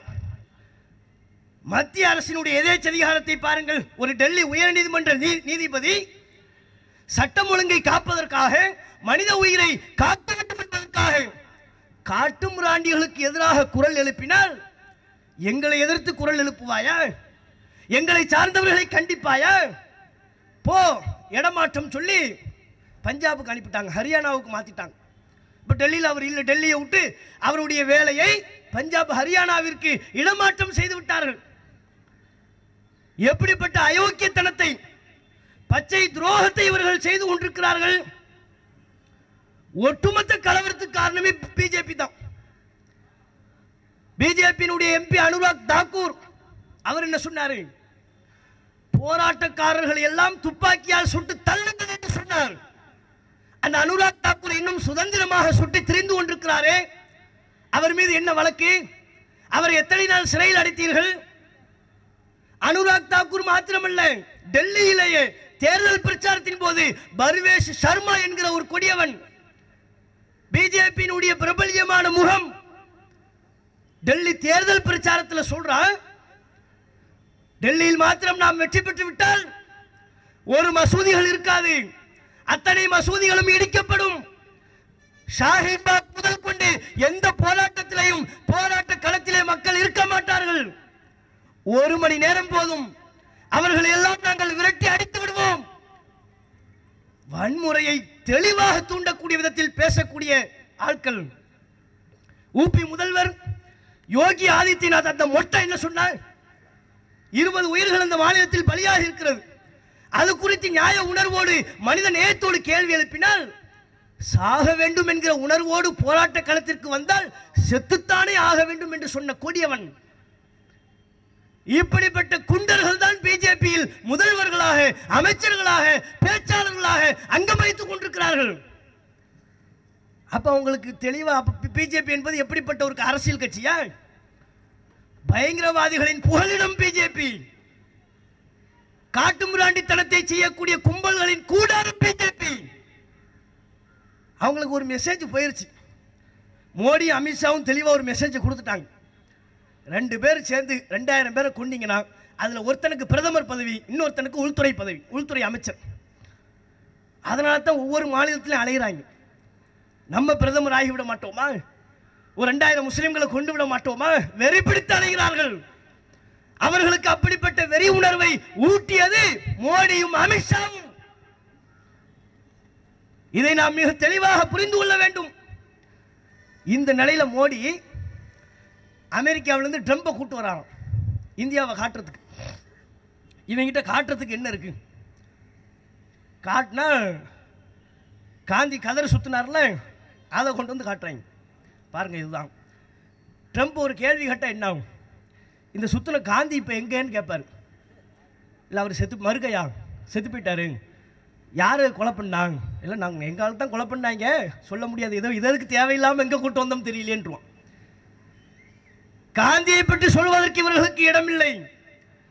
[SPEAKER 1] மத்திய அரசினுடைய எதேச்சதிகாரத்தை பாருங்கள் ஒரு டெல்லி உயர்நீதிமன்ற நீ- நீதிபதி சட்டம் ஒழுங்கை காப்பதற்காக மனித உயிரை காக்க வேண்டும் என்பதற்காக காட்டு மிராண்டிகளுக்கு எதிராக குரல் எழுப்பினால் எங்களை எதிர்த்து குரல் எழுப்புவாயா எங்களை சார்ந்தவர்களை கண்டிப்பாயா போ இடமாற்றம் சொல்லி பஞ்சாபுக்கு அனுப்பிட்டாங்க ஹரியானாவுக்கு மாத்திட்டாங்க இப்போ டெல்லியில் அவர் இல்லை டெல்லியை விட்டு அவருடைய வேலையை பஞ்சாப் ஹரியானாவிற்கு இடமாற்றம் செய்து விட்டார்கள் எப்படிப்பட்ட அயோக்கியத்தனத்தை பச்சை துரோகத்தை இவர்கள் செய்து கொண்டிருக்கிறார்கள் ஒட்டுமொத்த கலவரத்துக்கு காரணமே பிஜேபி தான் பிஜேபியினுடைய எம்பி அனுராக் தாக்கூர் அவர் என்ன சொன்னாரு போராட்டக்காரர்கள் எல்லாம் துப்பாக்கியால் சுட்டு தள்ளுங்கள் என்று சொன்னார் அந்த அனுராக் தாக்கூர் இன்னும் சுதந்திரமாக சுட்டு திரிந்து கொண்டிருக்கிறாரே அவர் மீது என்ன வழக்கு அவர் எத்தனை நாள் சிறையில் அடைத்தீர்கள் அனுராக் தாக்கூர் மாத்திரமல்ல டெல்லியிலேயே தேர்தல் பிரச்சாரத்தின் போது பர்வேஷ் சர்மா என்கிற ஒரு கொடியவன் பிஜேபியினுடைய பிரபல்யமான முகம் டெல்லி தேர்தல் பிரச்சாரத்தில் சொல்றான் டெல்லியில் மாத்திரம் நாம் வெற்றி பெற்று விட்டால் ஒரு மசூதிகள் இருக்காது அத்தனை மசூதிகளும் இடிக்கப்படும் ஷாஹின் பாக் முதல் கொண்டு எந்த போராட்டத்திலையும் போராட்ட களத்திலே மக்கள் இருக்க மாட்டார்கள் ஒரு மணி நேரம் போதும் அவர்கள் எல்லாம் நாங்கள் விரட்டி அடித்து விடுவோம் வன்முறையை தெளிவாக தூண்டக்கூடிய விதத்தில் பேசக்கூடிய ஆட்கள் ஊபி முதல்வர் யோகி ஆதித்யநாத் அந்த மொட்டை என்ன சொன்னார் இருபது உயிர்கள் அந்த மாநிலத்தில் பலியாக இருக்கிறது அது குறித்து நியாய உணர்வோடு மனித நேயத்தோடு கேள்வி எழுப்பினால் சாக வேண்டும் என்கிற உணர்வோடு போராட்ட களத்திற்கு வந்தால் செத்துத்தானே ஆக வேண்டும் என்று சொன்ன கொடியவன் இப்படிப்பட்ட குண்டர்கள் தான் பிஜேபியில் முதல்வர்களாக அமைச்சர்களாக பேச்சாளர்களாக அங்கம் வகித்துக் கொண்டிருக்கிறார்கள் அப்ப உங்களுக்கு தெளிவா பிஜேபி என்பது எப்படிப்பட்ட ஒரு அரசியல் கட்சியா பயங்கரவாதிகளின் புகலிடம் பிஜேபி காட்டுமிராண்டித்தனத்தை செய்யக்கூடிய கும்பல்களின் கூடாரம் பிஜேபி அவங்களுக்கு ஒரு மெசேஜ் போயிருச்சு மோடி அமித்ஷாவும் தெளிவாக ஒரு மெசேஜ் கொடுத்துட்டாங்க ரெண்டு பேர் சேர்ந்து ரெண்டாயிரம் பேரை கொண்டீங்கன்னா அதில் ஒருத்தனுக்கு பிரதமர் பதவி இன்னொருத்தனுக்கு உள்துறை பதவி உள்துறை அமைச்சர் அதனால தான் ஒவ்வொரு மாநிலத்திலும் அலைகிறாங்க நம்ம பிரதமர் ஆகிவிட மாட்டோமா ஒரு ரெண்டாயிரம் முஸ்லிம்களை கொண்டு விட மாட்டோமா வெறி பிடித்து அலைகிறார்கள் அவர்களுக்கு அப்படிப்பட்ட வெறி உணர்வை ஊட்டியது மோடியும் அமித்ஷாவும் இதை நாம் மிக தெளிவாக புரிந்து கொள்ள வேண்டும் இந்த நிலையில மோடி அமெரிக்காவிலேருந்து ட்ரம்பை கூட்டு வராராம் இந்தியாவை காட்டுறதுக்கு இவங்கிட்ட காட்டுறதுக்கு என்ன இருக்கு காட்டினா காந்தி கதரை சுத்தினார்ல அதை கொண்டு வந்து காட்டுறாங்க பாருங்க இதுதான் ட்ரம்ப் ஒரு கேள்வி கேட்டால் என்ன ஆகும் இந்த சுத்தின காந்தி இப்போ எங்கேன்னு கேட்பார் இல்லை அவர் செத்து மறுக்கையா செத்து போயிட்டாரு யார் கொலை பண்ணாங்க இல்லை நாங்கள் எங்கால தான் கொலை பண்ணாங்க சொல்ல முடியாது ஏதோ இதற்கு தேவையில்லாமல் எங்கே கூட்டு வந்தோம் தெரியலேன்றுவோம் காந்தியை பற்றி சொல்வதற்கு இவர்களுக்கு இடமில்லை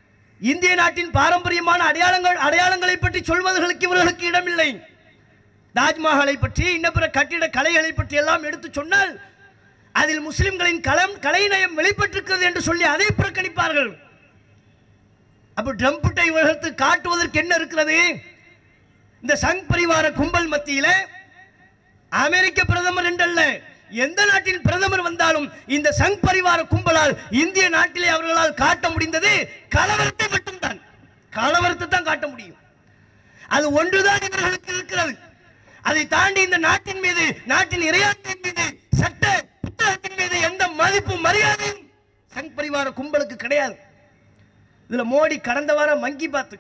[SPEAKER 1] இந்திய நாட்டின் பாரம்பரியமான அடையாளங்கள் அடையாளங்களை பற்றி சொல்வதற்கு இவர்களுக்கு இடமில்லை தாஜ்மஹாலை பற்றி இன்ன பிற கட்டிட கலைகளை பற்றி எல்லாம் எடுத்து சொன்னால் அதில் முஸ்லிம்களின் களம் கலைநயம் வெளிப்பட்டிருக்கிறது என்று சொல்லி அதை புறக்கணிப்பார்கள் அப்ப ட்ரம்புட்டை உலகத்து காட்டுவதற்கு என்ன இருக்கிறது இந்த சங் பரிவார கும்பல் மத்தியில அமெரிக்க பிரதமர் என்றல்ல எந்த நாட்டின் பிரதமர் வந்தாலும் இந்த சங் பரிவார கும்பலால் இந்திய நாட்டிலே அவர்களால் காட்ட முடிந்தது கலவரத்தை மட்டும்தான் கலவரத்தை தான் காட்ட முடியும் அது ஒன்றுதான் இவர்களுக்கு இருக்கிறது அதை தாண்டி இந்த நாட்டின் மீது நாட்டின் இறையாண்மையின் மீது சட்ட புத்தகத்தின் மீது எந்த மதிப்பும் மரியாதையும் சங் பரிவார கும்பலுக்கு கிடையாது இதுல மோடி கடந்த வாரம் மங்கி பாத்து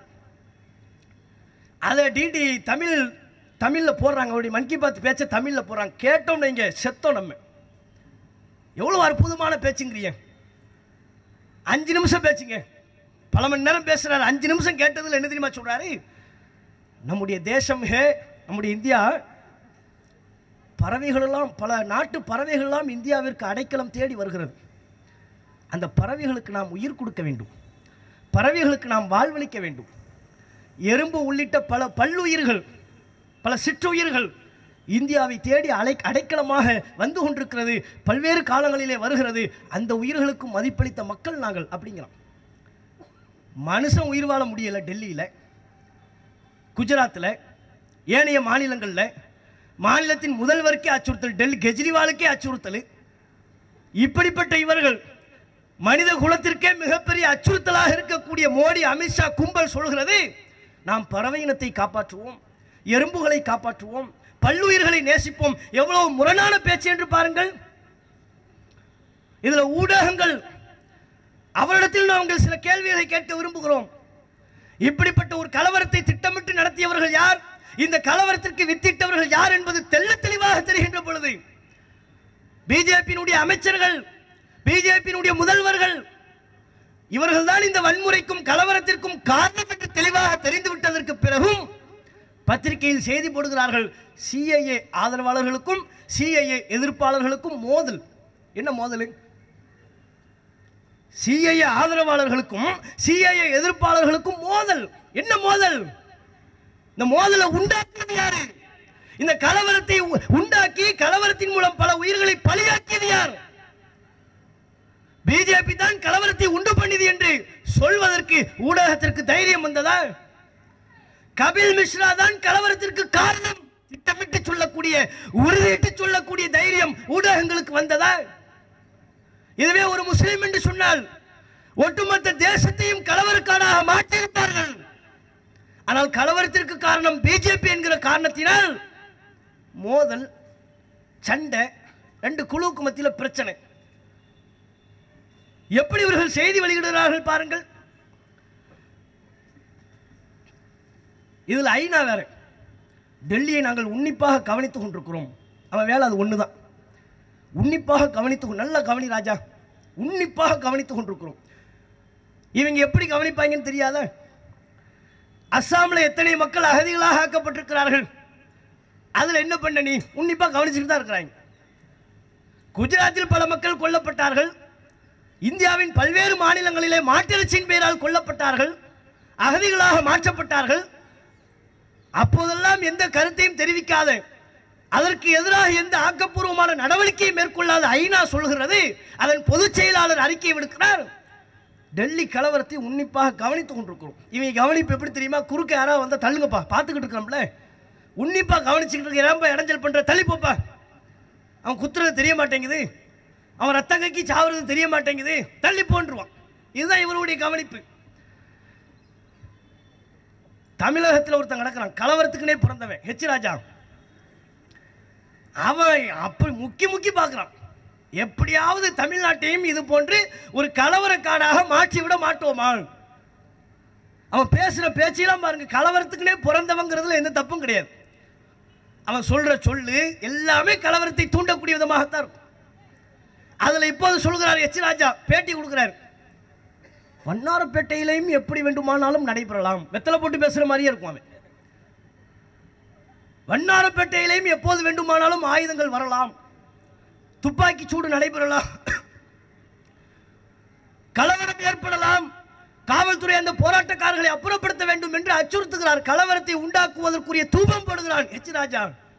[SPEAKER 1] அதை டிடி தமிழ் தமிழில் போடுறாங்க அவருடைய மன் கி பாத் பேச்சை தமிழில் போடுறாங்க கேட்டோம் நீங்க செத்தோம் நம்ம எவ்வளோ அற்புதமான பேச்சுங்கிறீங்க அஞ்சு நிமிஷம் பேச்சுங்க பல மணி நேரம் பேசுறாரு அஞ்சு நிமிஷம் கேட்டதில் என்ன தெரியுமா சொல்றாரு நம்முடைய தேசம் ஹே நம்முடைய இந்தியா பறவைகளெல்லாம் பல நாட்டு பறவைகளெல்லாம் இந்தியாவிற்கு அடைக்கலம் தேடி வருகிறது அந்த பறவைகளுக்கு நாம் உயிர் கொடுக்க வேண்டும் பறவைகளுக்கு நாம் வாழ்வளிக்க வேண்டும் எறும்பு உள்ளிட்ட பல பல்லுயிர்கள் பல சிற்றுயிர்கள் இந்தியாவை தேடி அலை அடைக்கலமாக வந்து கொண்டிருக்கிறது பல்வேறு காலங்களிலே வருகிறது அந்த உயிர்களுக்கு மதிப்பளித்த மக்கள் நாங்கள் அப்படிங்கிறோம் மனுஷன் உயிர் வாழ முடியல டெல்லியில் குஜராத்தில் ஏனைய மாநிலங்களில் மாநிலத்தின் முதல்வருக்கே அச்சுறுத்தல் டெல்லி கெஜ்ரிவாலுக்கே அச்சுறுத்தல் இப்படிப்பட்ட இவர்கள் மனித குலத்திற்கே மிகப்பெரிய அச்சுறுத்தலாக இருக்கக்கூடிய மோடி அமித்ஷா கும்பல் சொல்கிறது நாம் பறவை இனத்தை காப்பாற்றுவோம் எறும்புகளை காப்பாற்றுவோம் பல்லுயிர்களை நேசிப்போம் எவ்வளவு முரணான பேச்சு என்று பாருங்கள் இதுல ஊடகங்கள் அவரிடத்தில் நாங்கள் சில கேள்விகளை கேட்க விரும்புகிறோம் இப்படிப்பட்ட ஒரு கலவரத்தை திட்டமிட்டு நடத்தியவர்கள் யார் இந்த கலவரத்திற்கு வித்திட்டவர்கள் யார் என்பது தெள்ள தெளிவாக தெரிகின்ற பொழுது பிஜேபியினுடைய அமைச்சர்கள் பிஜேபியினுடைய முதல்வர்கள் இவர்கள் தான் இந்த வன்முறைக்கும் கலவரத்திற்கும் காரணம் என்று தெளிவாக தெரிந்து விட்டதற்கு பிறகும் பத்திரிகையில் செய்தி போடுகிறார்கள் சிஐஏ ஆதரவாளர்களுக்கும் சிஐஏ எதிர்ப்பாளர்களுக்கும் மோதல் என்ன மோதல் சிஐஏ ஆதரவாளர்களுக்கும் சிஐஏ எதிர்ப்பாளர்களுக்கும் மோதல் என்ன மோதல் இந்த மோதலை உண்டாக்கியது யாரு இந்த கலவரத்தை உ- உண்டாக்கி கலவரத்தின் மூலம் பல உயிர்களை பலியாக்கியது யார் பிஜேபி தான் கலவரத்தை உண்டு பண்ணியது என்று சொல்வதற்கு ஊடகத்திற்கு தைரியம் வந்ததா கபில் மிஸ்ரா தான் கலவரத்திற்கு காரணம் திட்டமிட்டு சொல்லக்கூடிய உறுதியிட்டு சொல்லக்கூடிய தைரியம் ஊடகங்களுக்கு வந்ததா இதுவே ஒரு முஸ்லிம் என்று சொன்னால் ஒட்டுமொத்த தேசத்தையும் கலவரக்காராக மாற்றியிருப்பார்கள் ஆனால் கலவரத்திற்கு காரணம் பிஜேபி என்கிற காரணத்தினால் மோதல் சண்டை ரெண்டு குழுவுக்கு மத்தியில் பிரச்சனை எப்படி இவர்கள் செய்தி வெளியிடுகிறார்கள் பாருங்கள் இதில் ஐநா வேற டெல்லியை நாங்கள் உன்னிப்பாக கவனித்துக் கொண்டிருக்கிறோம் அவன் வேலை அது ஒன்று தான் உன்னிப்பாக கவனித்து நல்ல கவனி ராஜா உன்னிப்பாக கவனித்துக் கொண்டிருக்கிறோம் இவங்க எப்படி கவனிப்பாங்கன்னு தெரியாத அஸ்ஸாமில் எத்தனை மக்கள் அகதிகளாக ஆக்கப்பட்டிருக்கிறார்கள் அதில் என்ன பண்ண நீ உன்னிப்பாக கவனிச்சுட்டு தான் இருக்கிறாங்க குஜராத்தில் பல மக்கள் கொல்லப்பட்டார்கள் இந்தியாவின் பல்வேறு மாநிலங்களிலே மாட்டிறைச்சியின் பெயரால் கொல்லப்பட்டார்கள் அகதிகளாக மாற்றப்பட்டார்கள் அப்போதெல்லாம் எந்த கருத்தையும் தெரிவிக்காத அதற்கு எதிராக எந்த ஆக்கப்பூர்வமான நடவடிக்கையை மேற்கொள்ளாத ஐநா சொல்கிறது அதன் பொதுச் செயலாளர் அறிக்கை விடுக்கிறார் டெல்லி கலவரத்தை உன்னிப்பாக கவனித்துக் கொண்டிருக்கிறோம் இவங்க கவனிப்பு எப்படி தெரியுமா குறுக்க யாராவது வந்தால் தள்ளுங்கப்பா பார்த்துக்கிட்டு இருக்கிறோம்ல உன்னிப்பாக கவனிச்சுக்கிட்டு இருக்க ரொம்ப இடைஞ்சல் பண்ற தள்ளி போப்பா அவன் குத்துறது தெரிய மாட்டேங்குது அவன் ரத்தம் கக்கி சாவுறது தெரிய மாட்டேங்குது தள்ளி போன்றுவான் இதுதான் இவருடைய கவனிப்பு தமிழகத்தில் ஒருத்தன் கிடக்கிறான் கலவரத்துக்குனே பிறந்தவன் ஹெச் ராஜா அவன் அப்படி முக்கி முக்கி பார்க்குறான் எப்படியாவது தமிழ்நாட்டையும் இது போன்று ஒரு கலவரக்காடாக மாற்றி விட மாட்டோமா அவன் பேசுகிற பேச்செல்லாம் பாருங்க கலவரத்துக்குனே பிறந்தவங்கிறதுல எந்த தப்பும் கிடையாது அவன் சொல்ற சொல்லு எல்லாமே கலவரத்தை தூண்டக்கூடிய விதமாகத்தான் இருக்கும் அதுல இப்போது சொல்கிறார் எச் ராஜா பேட்டி கொடுக்கிறார் வண்ணாரப்பேட்டையிலையும் எப்படி வேண்டுமானாலும் நடைபெறலாம் வெத்தலை போட்டு பேசுற மாதிரியே இருக்கும் அவன் வண்ணாரப்பேட்டையிலையும் எப்போது வேண்டுமானாலும் ஆயுதங்கள் வரலாம் துப்பாக்கி சூடு நடைபெறலாம் கலவரம் ஏற்படலாம் காவல்துறை அந்த போராட்டக்காரர்களை அப்புறப்படுத்த வேண்டும் என்று அச்சுறுத்துகிறார் கலவரத்தை உண்டாக்குவதற்குரிய தூபம் போடுகிறான் எச் ராஜா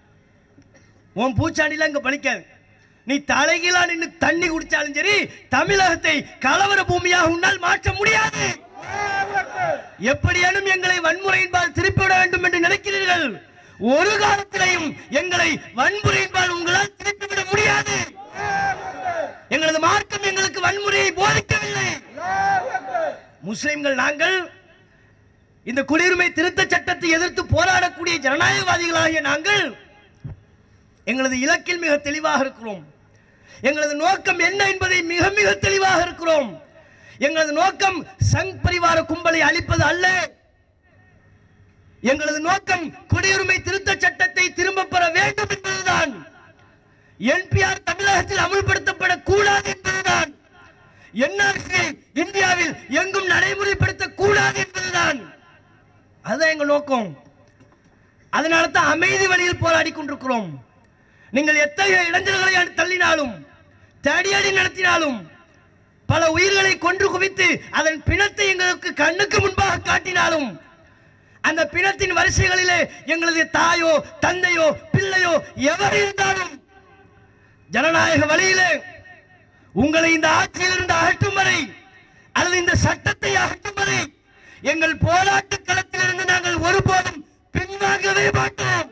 [SPEAKER 1] உன் பூச்சாண்டிலாம் இங்க பலிக்காது நீ தலைகீழா நின்று தண்ணி குடிச்சாலும் சரி தமிழகத்தை கலவர பூமியாக உன்னால் மாற்ற முடியாது எப்படியேனும் எங்களை வன்முறையின்பால் திருப்பிவிட வேண்டும் என்று நினைக்கிறீர்கள் ஒரு காலத்திலையும் எங்களை வன்முறையின்பால் உங்களால் திருப்பிவிட முடியாது எங்களது மார்க்கம் எங்களுக்கு வன்முறையை போதிக்கவில்லை முஸ்லிம்கள் நாங்கள் இந்த குடியுரிமை திருத்த சட்டத்தை எதிர்த்து போராடக்கூடிய ஜனநாயகவாதிகளாகிய நாங்கள் எங்களது இலக்கில் மிக தெளிவாக இருக்கிறோம் எங்களது நோக்கம் என்ன என்பதை மிக மிக தெளிவாக இருக்கிறோம் எங்களது நோக்கம் சங் பரிவார கும்பலை அழிப்பது அல்ல எங்களது நோக்கம் குடியுரிமை திருத்த சட்டத்தை திரும்ப பெற வேண்டும் என்பதுதான் என்பிஆர் தமிழகத்தில் அமுல்படுத்தப்படக்கூடாது என்பதுதான் என்ஆர்சி இந்தியாவில் எங்கும் நடைமுறைப்படுத்தக் கூடாது என்பதுதான் அதுதான் எங்க நோக்கம் அதனால தான் அமைதி வழியில் போராடி கொண்டிருக்கிறோம் நீங்கள் எத்தகைய இளைஞர்களை அடி- தள்ளினாலும் தடியடி நடத்தினாலும் பல உயிர்களை கொன்று குவித்து அதன் பிணத்தை எங்களுக்கு கண்ணுக்கு முன்பாக காட்டினாலும் அந்த பிணத்தின் வரிசைகளிலே எங்களது தாயோ தந்தையோ பிள்ளையோ எவர் இருந்தாலும் ஜனநாயக வழியிலே உங்களை இந்த ஆட்சியிலிருந்து அகற்றும் வரை அல்லது இந்த சட்டத்தை அகற்றும் வரை எங்கள் போராட்ட களத்திலிருந்து நாங்கள் ஒருபோதும் பின்வாங்கவே மாட்டோம்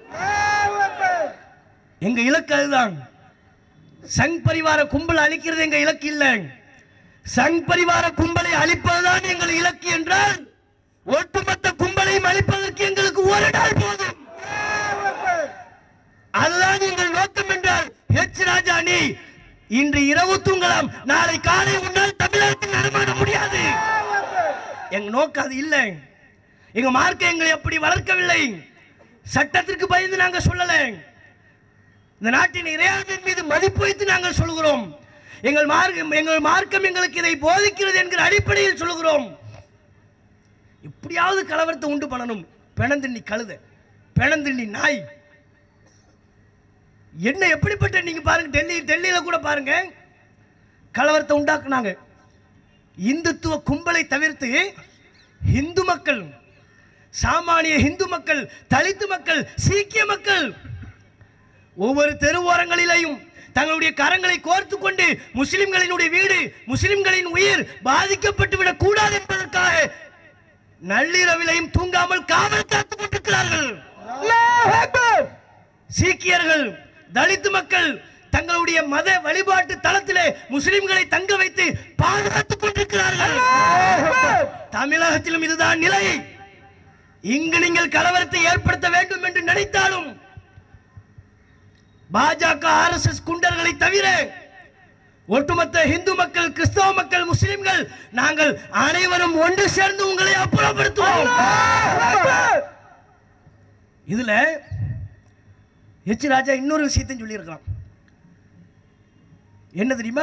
[SPEAKER 1] எங்க இலக்கு அதுதான் சங் பரிவார கும்பல் அழிக்கிறது எங்க இலக்கு இல்லை சங் பரிவார கும்பலை அழிப்பதுதான் எங்கள் இலக்கு என்றால் ஒட்டுமொத்த கும்பலையும் அழிப்பதற்கு எங்களுக்கு ஒரு நாள் போதும் அதுதான் எங்கள் நோக்கம் என்றால் ஹெச் ராஜா நீ இன்று இரவு தூங்கலாம் நாளை காலை உன்னால் தமிழகத்தில் நடமாட முடியாது எங்க நோக்கம் அது இல்லை எங்க மார்க்க எங்களை அப்படி வளர்க்கவில்லை சட்டத்திற்கு பயந்து நாங்கள் சொல்லல இந்த நாட்டின் இறையாண்மையின் மீது மதிப்பு வைத்து நாங்கள் சொல்கிறோம் எங்கள் மார்க்கம் எங்கள் மார்க்கம் எங்களுக்கு இதை போதிக்கிறது என்கிற அடிப்படையில் சொல்கிறோம் எப்படியாவது கலவரத்தை உண்டு பண்ணணும் பிணந்திண்ணி கழுத பிணந்திண்ணி நாய் என்ன எப்படிப்பட்ட நீங்க பாருங்க டெல்லி டெல்லியில கூட பாருங்க கலவரத்தை உண்டாக்குனாங்க இந்துத்துவ கும்பலை தவிர்த்து இந்து மக்கள் சாமானிய இந்து மக்கள் தலித்து மக்கள் சீக்கிய மக்கள் ஒவ்வொரு தெருவோரங்களிலேயும் தங்களுடைய கரங்களை கோர்த்து கொண்டு முஸ்லிம்களினுடைய வீடு முஸ்லிம்களின் உயிர் பாதிக்கப்பட்டு விடக் கூடாது என்பதற்காக நள்ளிரவிலையும் தூங்காமல் காவல் காத்துக் கொண்டிருக்கிறார்கள் சீக்கியர்கள் தலித்து மக்கள் தங்களுடைய மத வழிபாட்டு தளத்திலே முஸ்லிம்களை தங்க வைத்து பாதுகாத்துக் கொண்டிருக்கிறார்கள் தமிழகத்திலும் இதுதான் நிலை இங்கு நீங்கள் கலவரத்தை ஏற்படுத்த வேண்டும் என்று நினைத்தாலும் பாஜக ஆர்எஸ்எஸ் குண்டர்களை தவிர ஒட்டுமொத்த இந்து மக்கள் கிறிஸ்தவ மக்கள் முஸ்லிம்கள் நாங்கள் அனைவரும் ஒன்று சேர்ந்து உங்களை அப்புறப்படுத்துவோம் இதுல எச் ராஜா இன்னொரு விஷயத்தையும் சொல்லியிருக்கலாம் என்ன தெரியுமா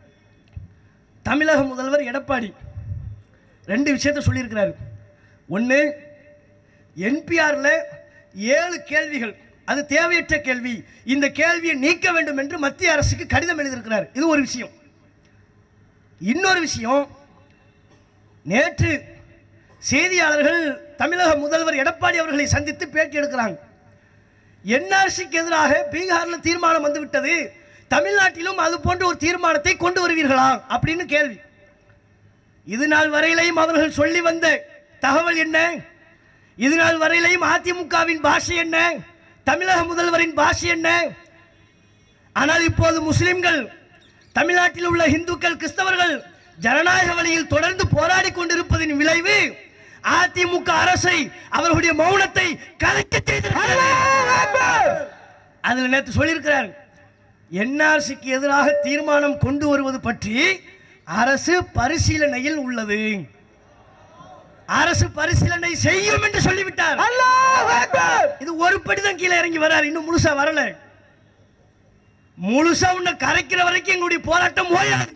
[SPEAKER 1] தமிழக முதல்வர் எடப்பாடி ரெண்டு விஷயத்தை சொல்லியிருக்கிறாரு ஒன்று என்பிஆரில் ஏழு கேள்விகள் அது தேவையற்ற கேள்வி இந்த கேள்வியை நீக்க வேண்டும் என்று மத்திய அரசுக்கு கடிதம் எழுதியிருக்கிறார் இது ஒரு விஷயம் இன்னொரு விஷயம் நேற்று செய்தியாளர்கள் தமிழக முதல்வர் எடப்பாடி அவர்களை சந்தித்து பேட்டி எடுக்கிறாங்க என்ஆர்சிக்கு எதிராக பீகாரில் தீர்மானம் வந்துவிட்டது தமிழ்நாட்டிலும் அது போன்ற ஒரு தீர்மானத்தை கொண்டு வருவீர்களா அப்படின்னு கேள்வி இது நாள் வரையிலையும் அவர்கள் சொல்லி வந்த தகவல் என்ன இது நாள் வரையிலையும் அதிமுகவின் பாஷை என்ன தமிழக முதல்வரின் பாஷை என்ன ஆனால் இப்போது முஸ்லிம்கள் தமிழ்நாட்டில் உள்ள இந்துக்கள் கிறிஸ்தவர்கள் ஜனநாயக வழியில் தொடர்ந்து போராடி கொண்டிருப்பதின் விளைவு அதிமுக அரசை அவர்களுடைய மௌனத்தை கலைக்க செய்திருக்கிறது அதில் நேற்று சொல்லியிருக்கிறார் என்ஆர்சிக்கு எதிராக தீர்மானம் கொண்டு வருவது பற்றி அரசு பரிசீலனையில் உள்ளது அரசு பரிசீலனை செய்யும் என்று சொல்லிவிட்டார் இது ஒரு படி தான் கீழே இறங்கி வராரு இன்னும் முழுசா வரல முழுசா உன்னை கரைக்கிற வரைக்கும் எங்களுடைய போராட்டம் ஓயாது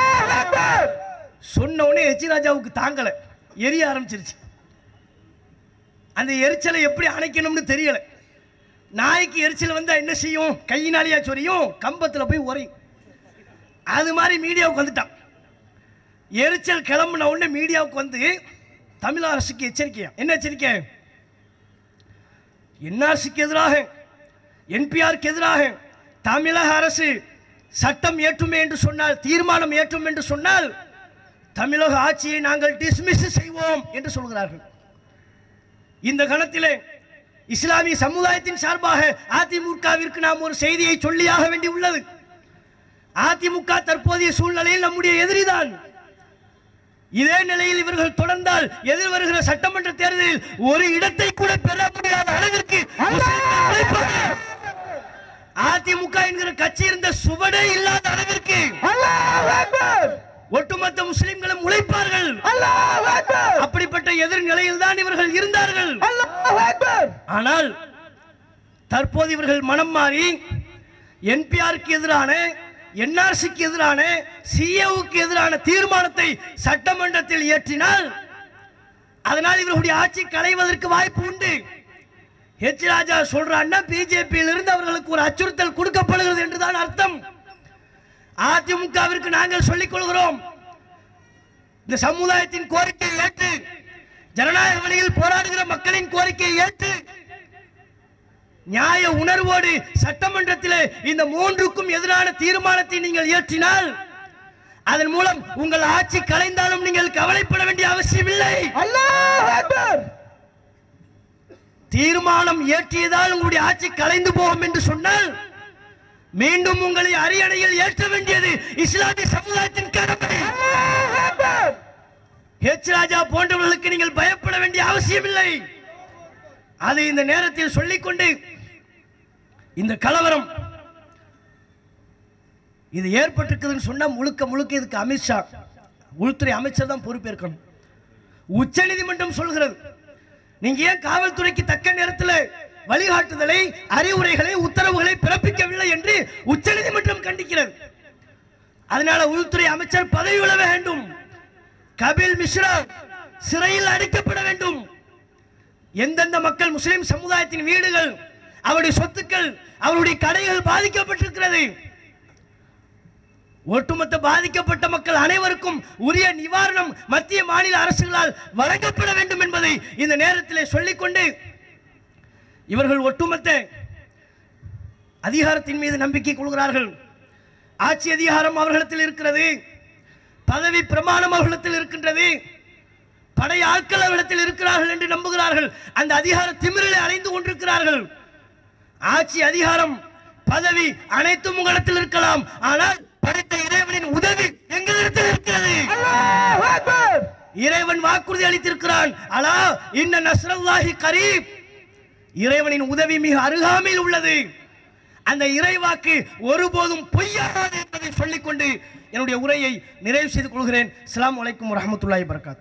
[SPEAKER 1] சொன்ன உடனே எச் ராஜாவுக்கு தாங்கல எரிய ஆரம்பிச்சிருச்சு அந்த எரிச்சலை எப்படி அணைக்கணும்னு தெரியல நாய்க்கு எரிச்சல் வந்தா என்ன செய்யும் கையினாலேயா சொரியும் கம்பத்தில் போய் உரையும் அது மாதிரி மீடியாவுக்கு வந்துட்டான் எரிச்சல் கிளம்புன உடனே மீடியாவுக்கு வந்து தமிழ் அரசுக்கு எச்சரிக்கையா என்ன எச்சரிக்கை என்ஆர்சிக்கு எதிராக என்பிஆருக்கு எதிராக தமிழக அரசு சட்டம் ஏற்றுமே என்று சொன்னால் தீர்மானம் ஏற்றும் என்று சொன்னால் தமிழக ஆட்சியை நாங்கள் டிஸ்மிஸ் செய்வோம் என்று சொல்கிறார்கள் இந்த கணத்திலே இஸ்லாமிய சமுதாயத்தின் சார்பாக அதிமுகவிற்கு நாம் ஒரு செய்தியை சொல்லியாக வேண்டி உள்ளது அதிமுக தற்போதைய சூழ்நிலையில் நம்முடைய எதிரிதான் இதே நிலையில் இவர்கள் தொடர்ந்தால் எதிர் வருகிற சட்டமன்ற தேர்தலில் ஒரு இடத்தை கூட பெற முடியாத அளவிற்கு முஸ்லிம்கள் உழைப்பார்கள். அதிமுக என்கிற கட்சி இருந்த சுவடே இல்லாத அளவிற்கு ஒட்டுமொத்த முஸ்லிம்களும் உழைப்பார்கள் அப்படிப்பட்ட எதிர் நிலையில் தான் இவர்கள் இருந்தார்கள் ஆனால் தற்போது இவர்கள் மனம் மாறி என்பிஆருக்கு எதிரான என்ஆர்சிக்கு எதிரான சிஏவுக்கு எதிரான தீர்மானத்தை சட்டமன்றத்தில் இயற்றினால் அதனால் இவர்களுடைய ஆட்சி களைவதற்கு வாய்ப்பு உண்டு ஹெச் ராஜா சொல்றான்னா பிஜேபியில் இருந்து அவர்களுக்கு ஒரு அச்சுறுத்தல் கொடுக்கப்படுகிறது என்றுதான் அர்த்தம் அதிமுகவிற்கு நாங்கள் சொல்லிக் கொள்கிறோம் இந்த சமுதாயத்தின் கோரிக்கையை ஏற்று ஜனநாயக வழியில் போராடுகிற மக்களின் கோரிக்கையை ஏற்று நியாய உணர்வோடு சட்டமன்றத்திலே இந்த மூன்றுக்கும் எதிரான தீர்மானத்தை நீங்கள் இயற்றினால் அதன் மூலம் உங்கள் ஆட்சி கலைந்தாலும் நீங்கள் கவலைப்பட வேண்டிய அவசியம் இல்லை தீர்மானம் இயற்றியதால் உங்களுடைய ஆட்சி கலைந்து போகும் என்று சொன்னால் மீண்டும் உங்களை அரியணையில் ஏற்ற வேண்டியது இஸ்லாமிய சமுதாயத்தின் கடமை ஹெச் ராஜா போன்றவர்களுக்கு நீங்கள் பயப்பட வேண்டிய அவசியம் இல்லை அதை இந்த நேரத்தில் சொல்லிக்கொண்டு இந்த கலவரம் இது ஏற்பட்டிருக்குதுன்னு சொன்னா முழுக்க முழுக்க இதுக்கு அமித்ஷா உள்துறை அமைச்சர் தான் பொறுப்பேற்கணும் உச்சநீதிமன்றம் சொல்கிறது நீங்க ஏன் காவல்துறைக்கு தக்க நேரத்தில் வழிகாட்டுதலை அறிவுரைகளை உத்தரவுகளை பிறப்பிக்கவில்லை என்று உச்சநீதிமன்றம் கண்டிக்கிறது அதனால உள்துறை அமைச்சர் பதவி விட வேண்டும் கபில் மிஸ்ரா சிறையில் அடைக்கப்பட வேண்டும் எந்தெந்த மக்கள் முஸ்லிம் சமுதாயத்தின் வீடுகள் அவருடைய சொத்துக்கள் அவருடைய கடைகள் பாதிக்கப்பட்டிருக்கிறது ஒட்டுமொத்த பாதிக்கப்பட்ட மக்கள் அனைவருக்கும் உரிய நிவாரணம் மத்திய மாநில அரசுகளால் வழங்கப்பட வேண்டும் என்பதை இந்த நேரத்தில் சொல்லிக்கொண்டு இவர்கள் ஒட்டுமொத்த அதிகாரத்தின் மீது நம்பிக்கை கொள்கிறார்கள் ஆட்சி அதிகாரம் அவர்களிடத்தில் இருக்கிறது பதவி பிரமாணம் அவர்களிடத்தில் இருக்கின்றது படை ஆட்கள் அவரிடத்தில் இருக்கிறார்கள் என்று நம்புகிறார்கள் அந்த அதிகார திமிரிலே அலைந்து கொண்டிருக்கிறார்கள் ஆட்சி அதிகாரம் பதவி அனைத்தும் உங்களிடத்தில் இருக்கலாம் ஆனால் படைத்த இறைவனின் உதவி எங்களிடத்தில் இருக்கிறது இறைவன் வாக்குறுதி அளித்திருக்கிறான் அலா இன்ன நஸ்ரல்லாஹி கரீப் இறைவனின் உதவி மிக அருகாமையில் உள்ளது அந்த இறைவாக்கு ஒருபோதும் பொய்யாகாது என்பதை சொல்லிக்கொண்டு என்னுடைய உரையை நிறைவு செய்து கொள்கிறேன் அஸ்ஸலாமு அலைக்கும் வரஹ்மத்துல்லாஹி வரகாத்து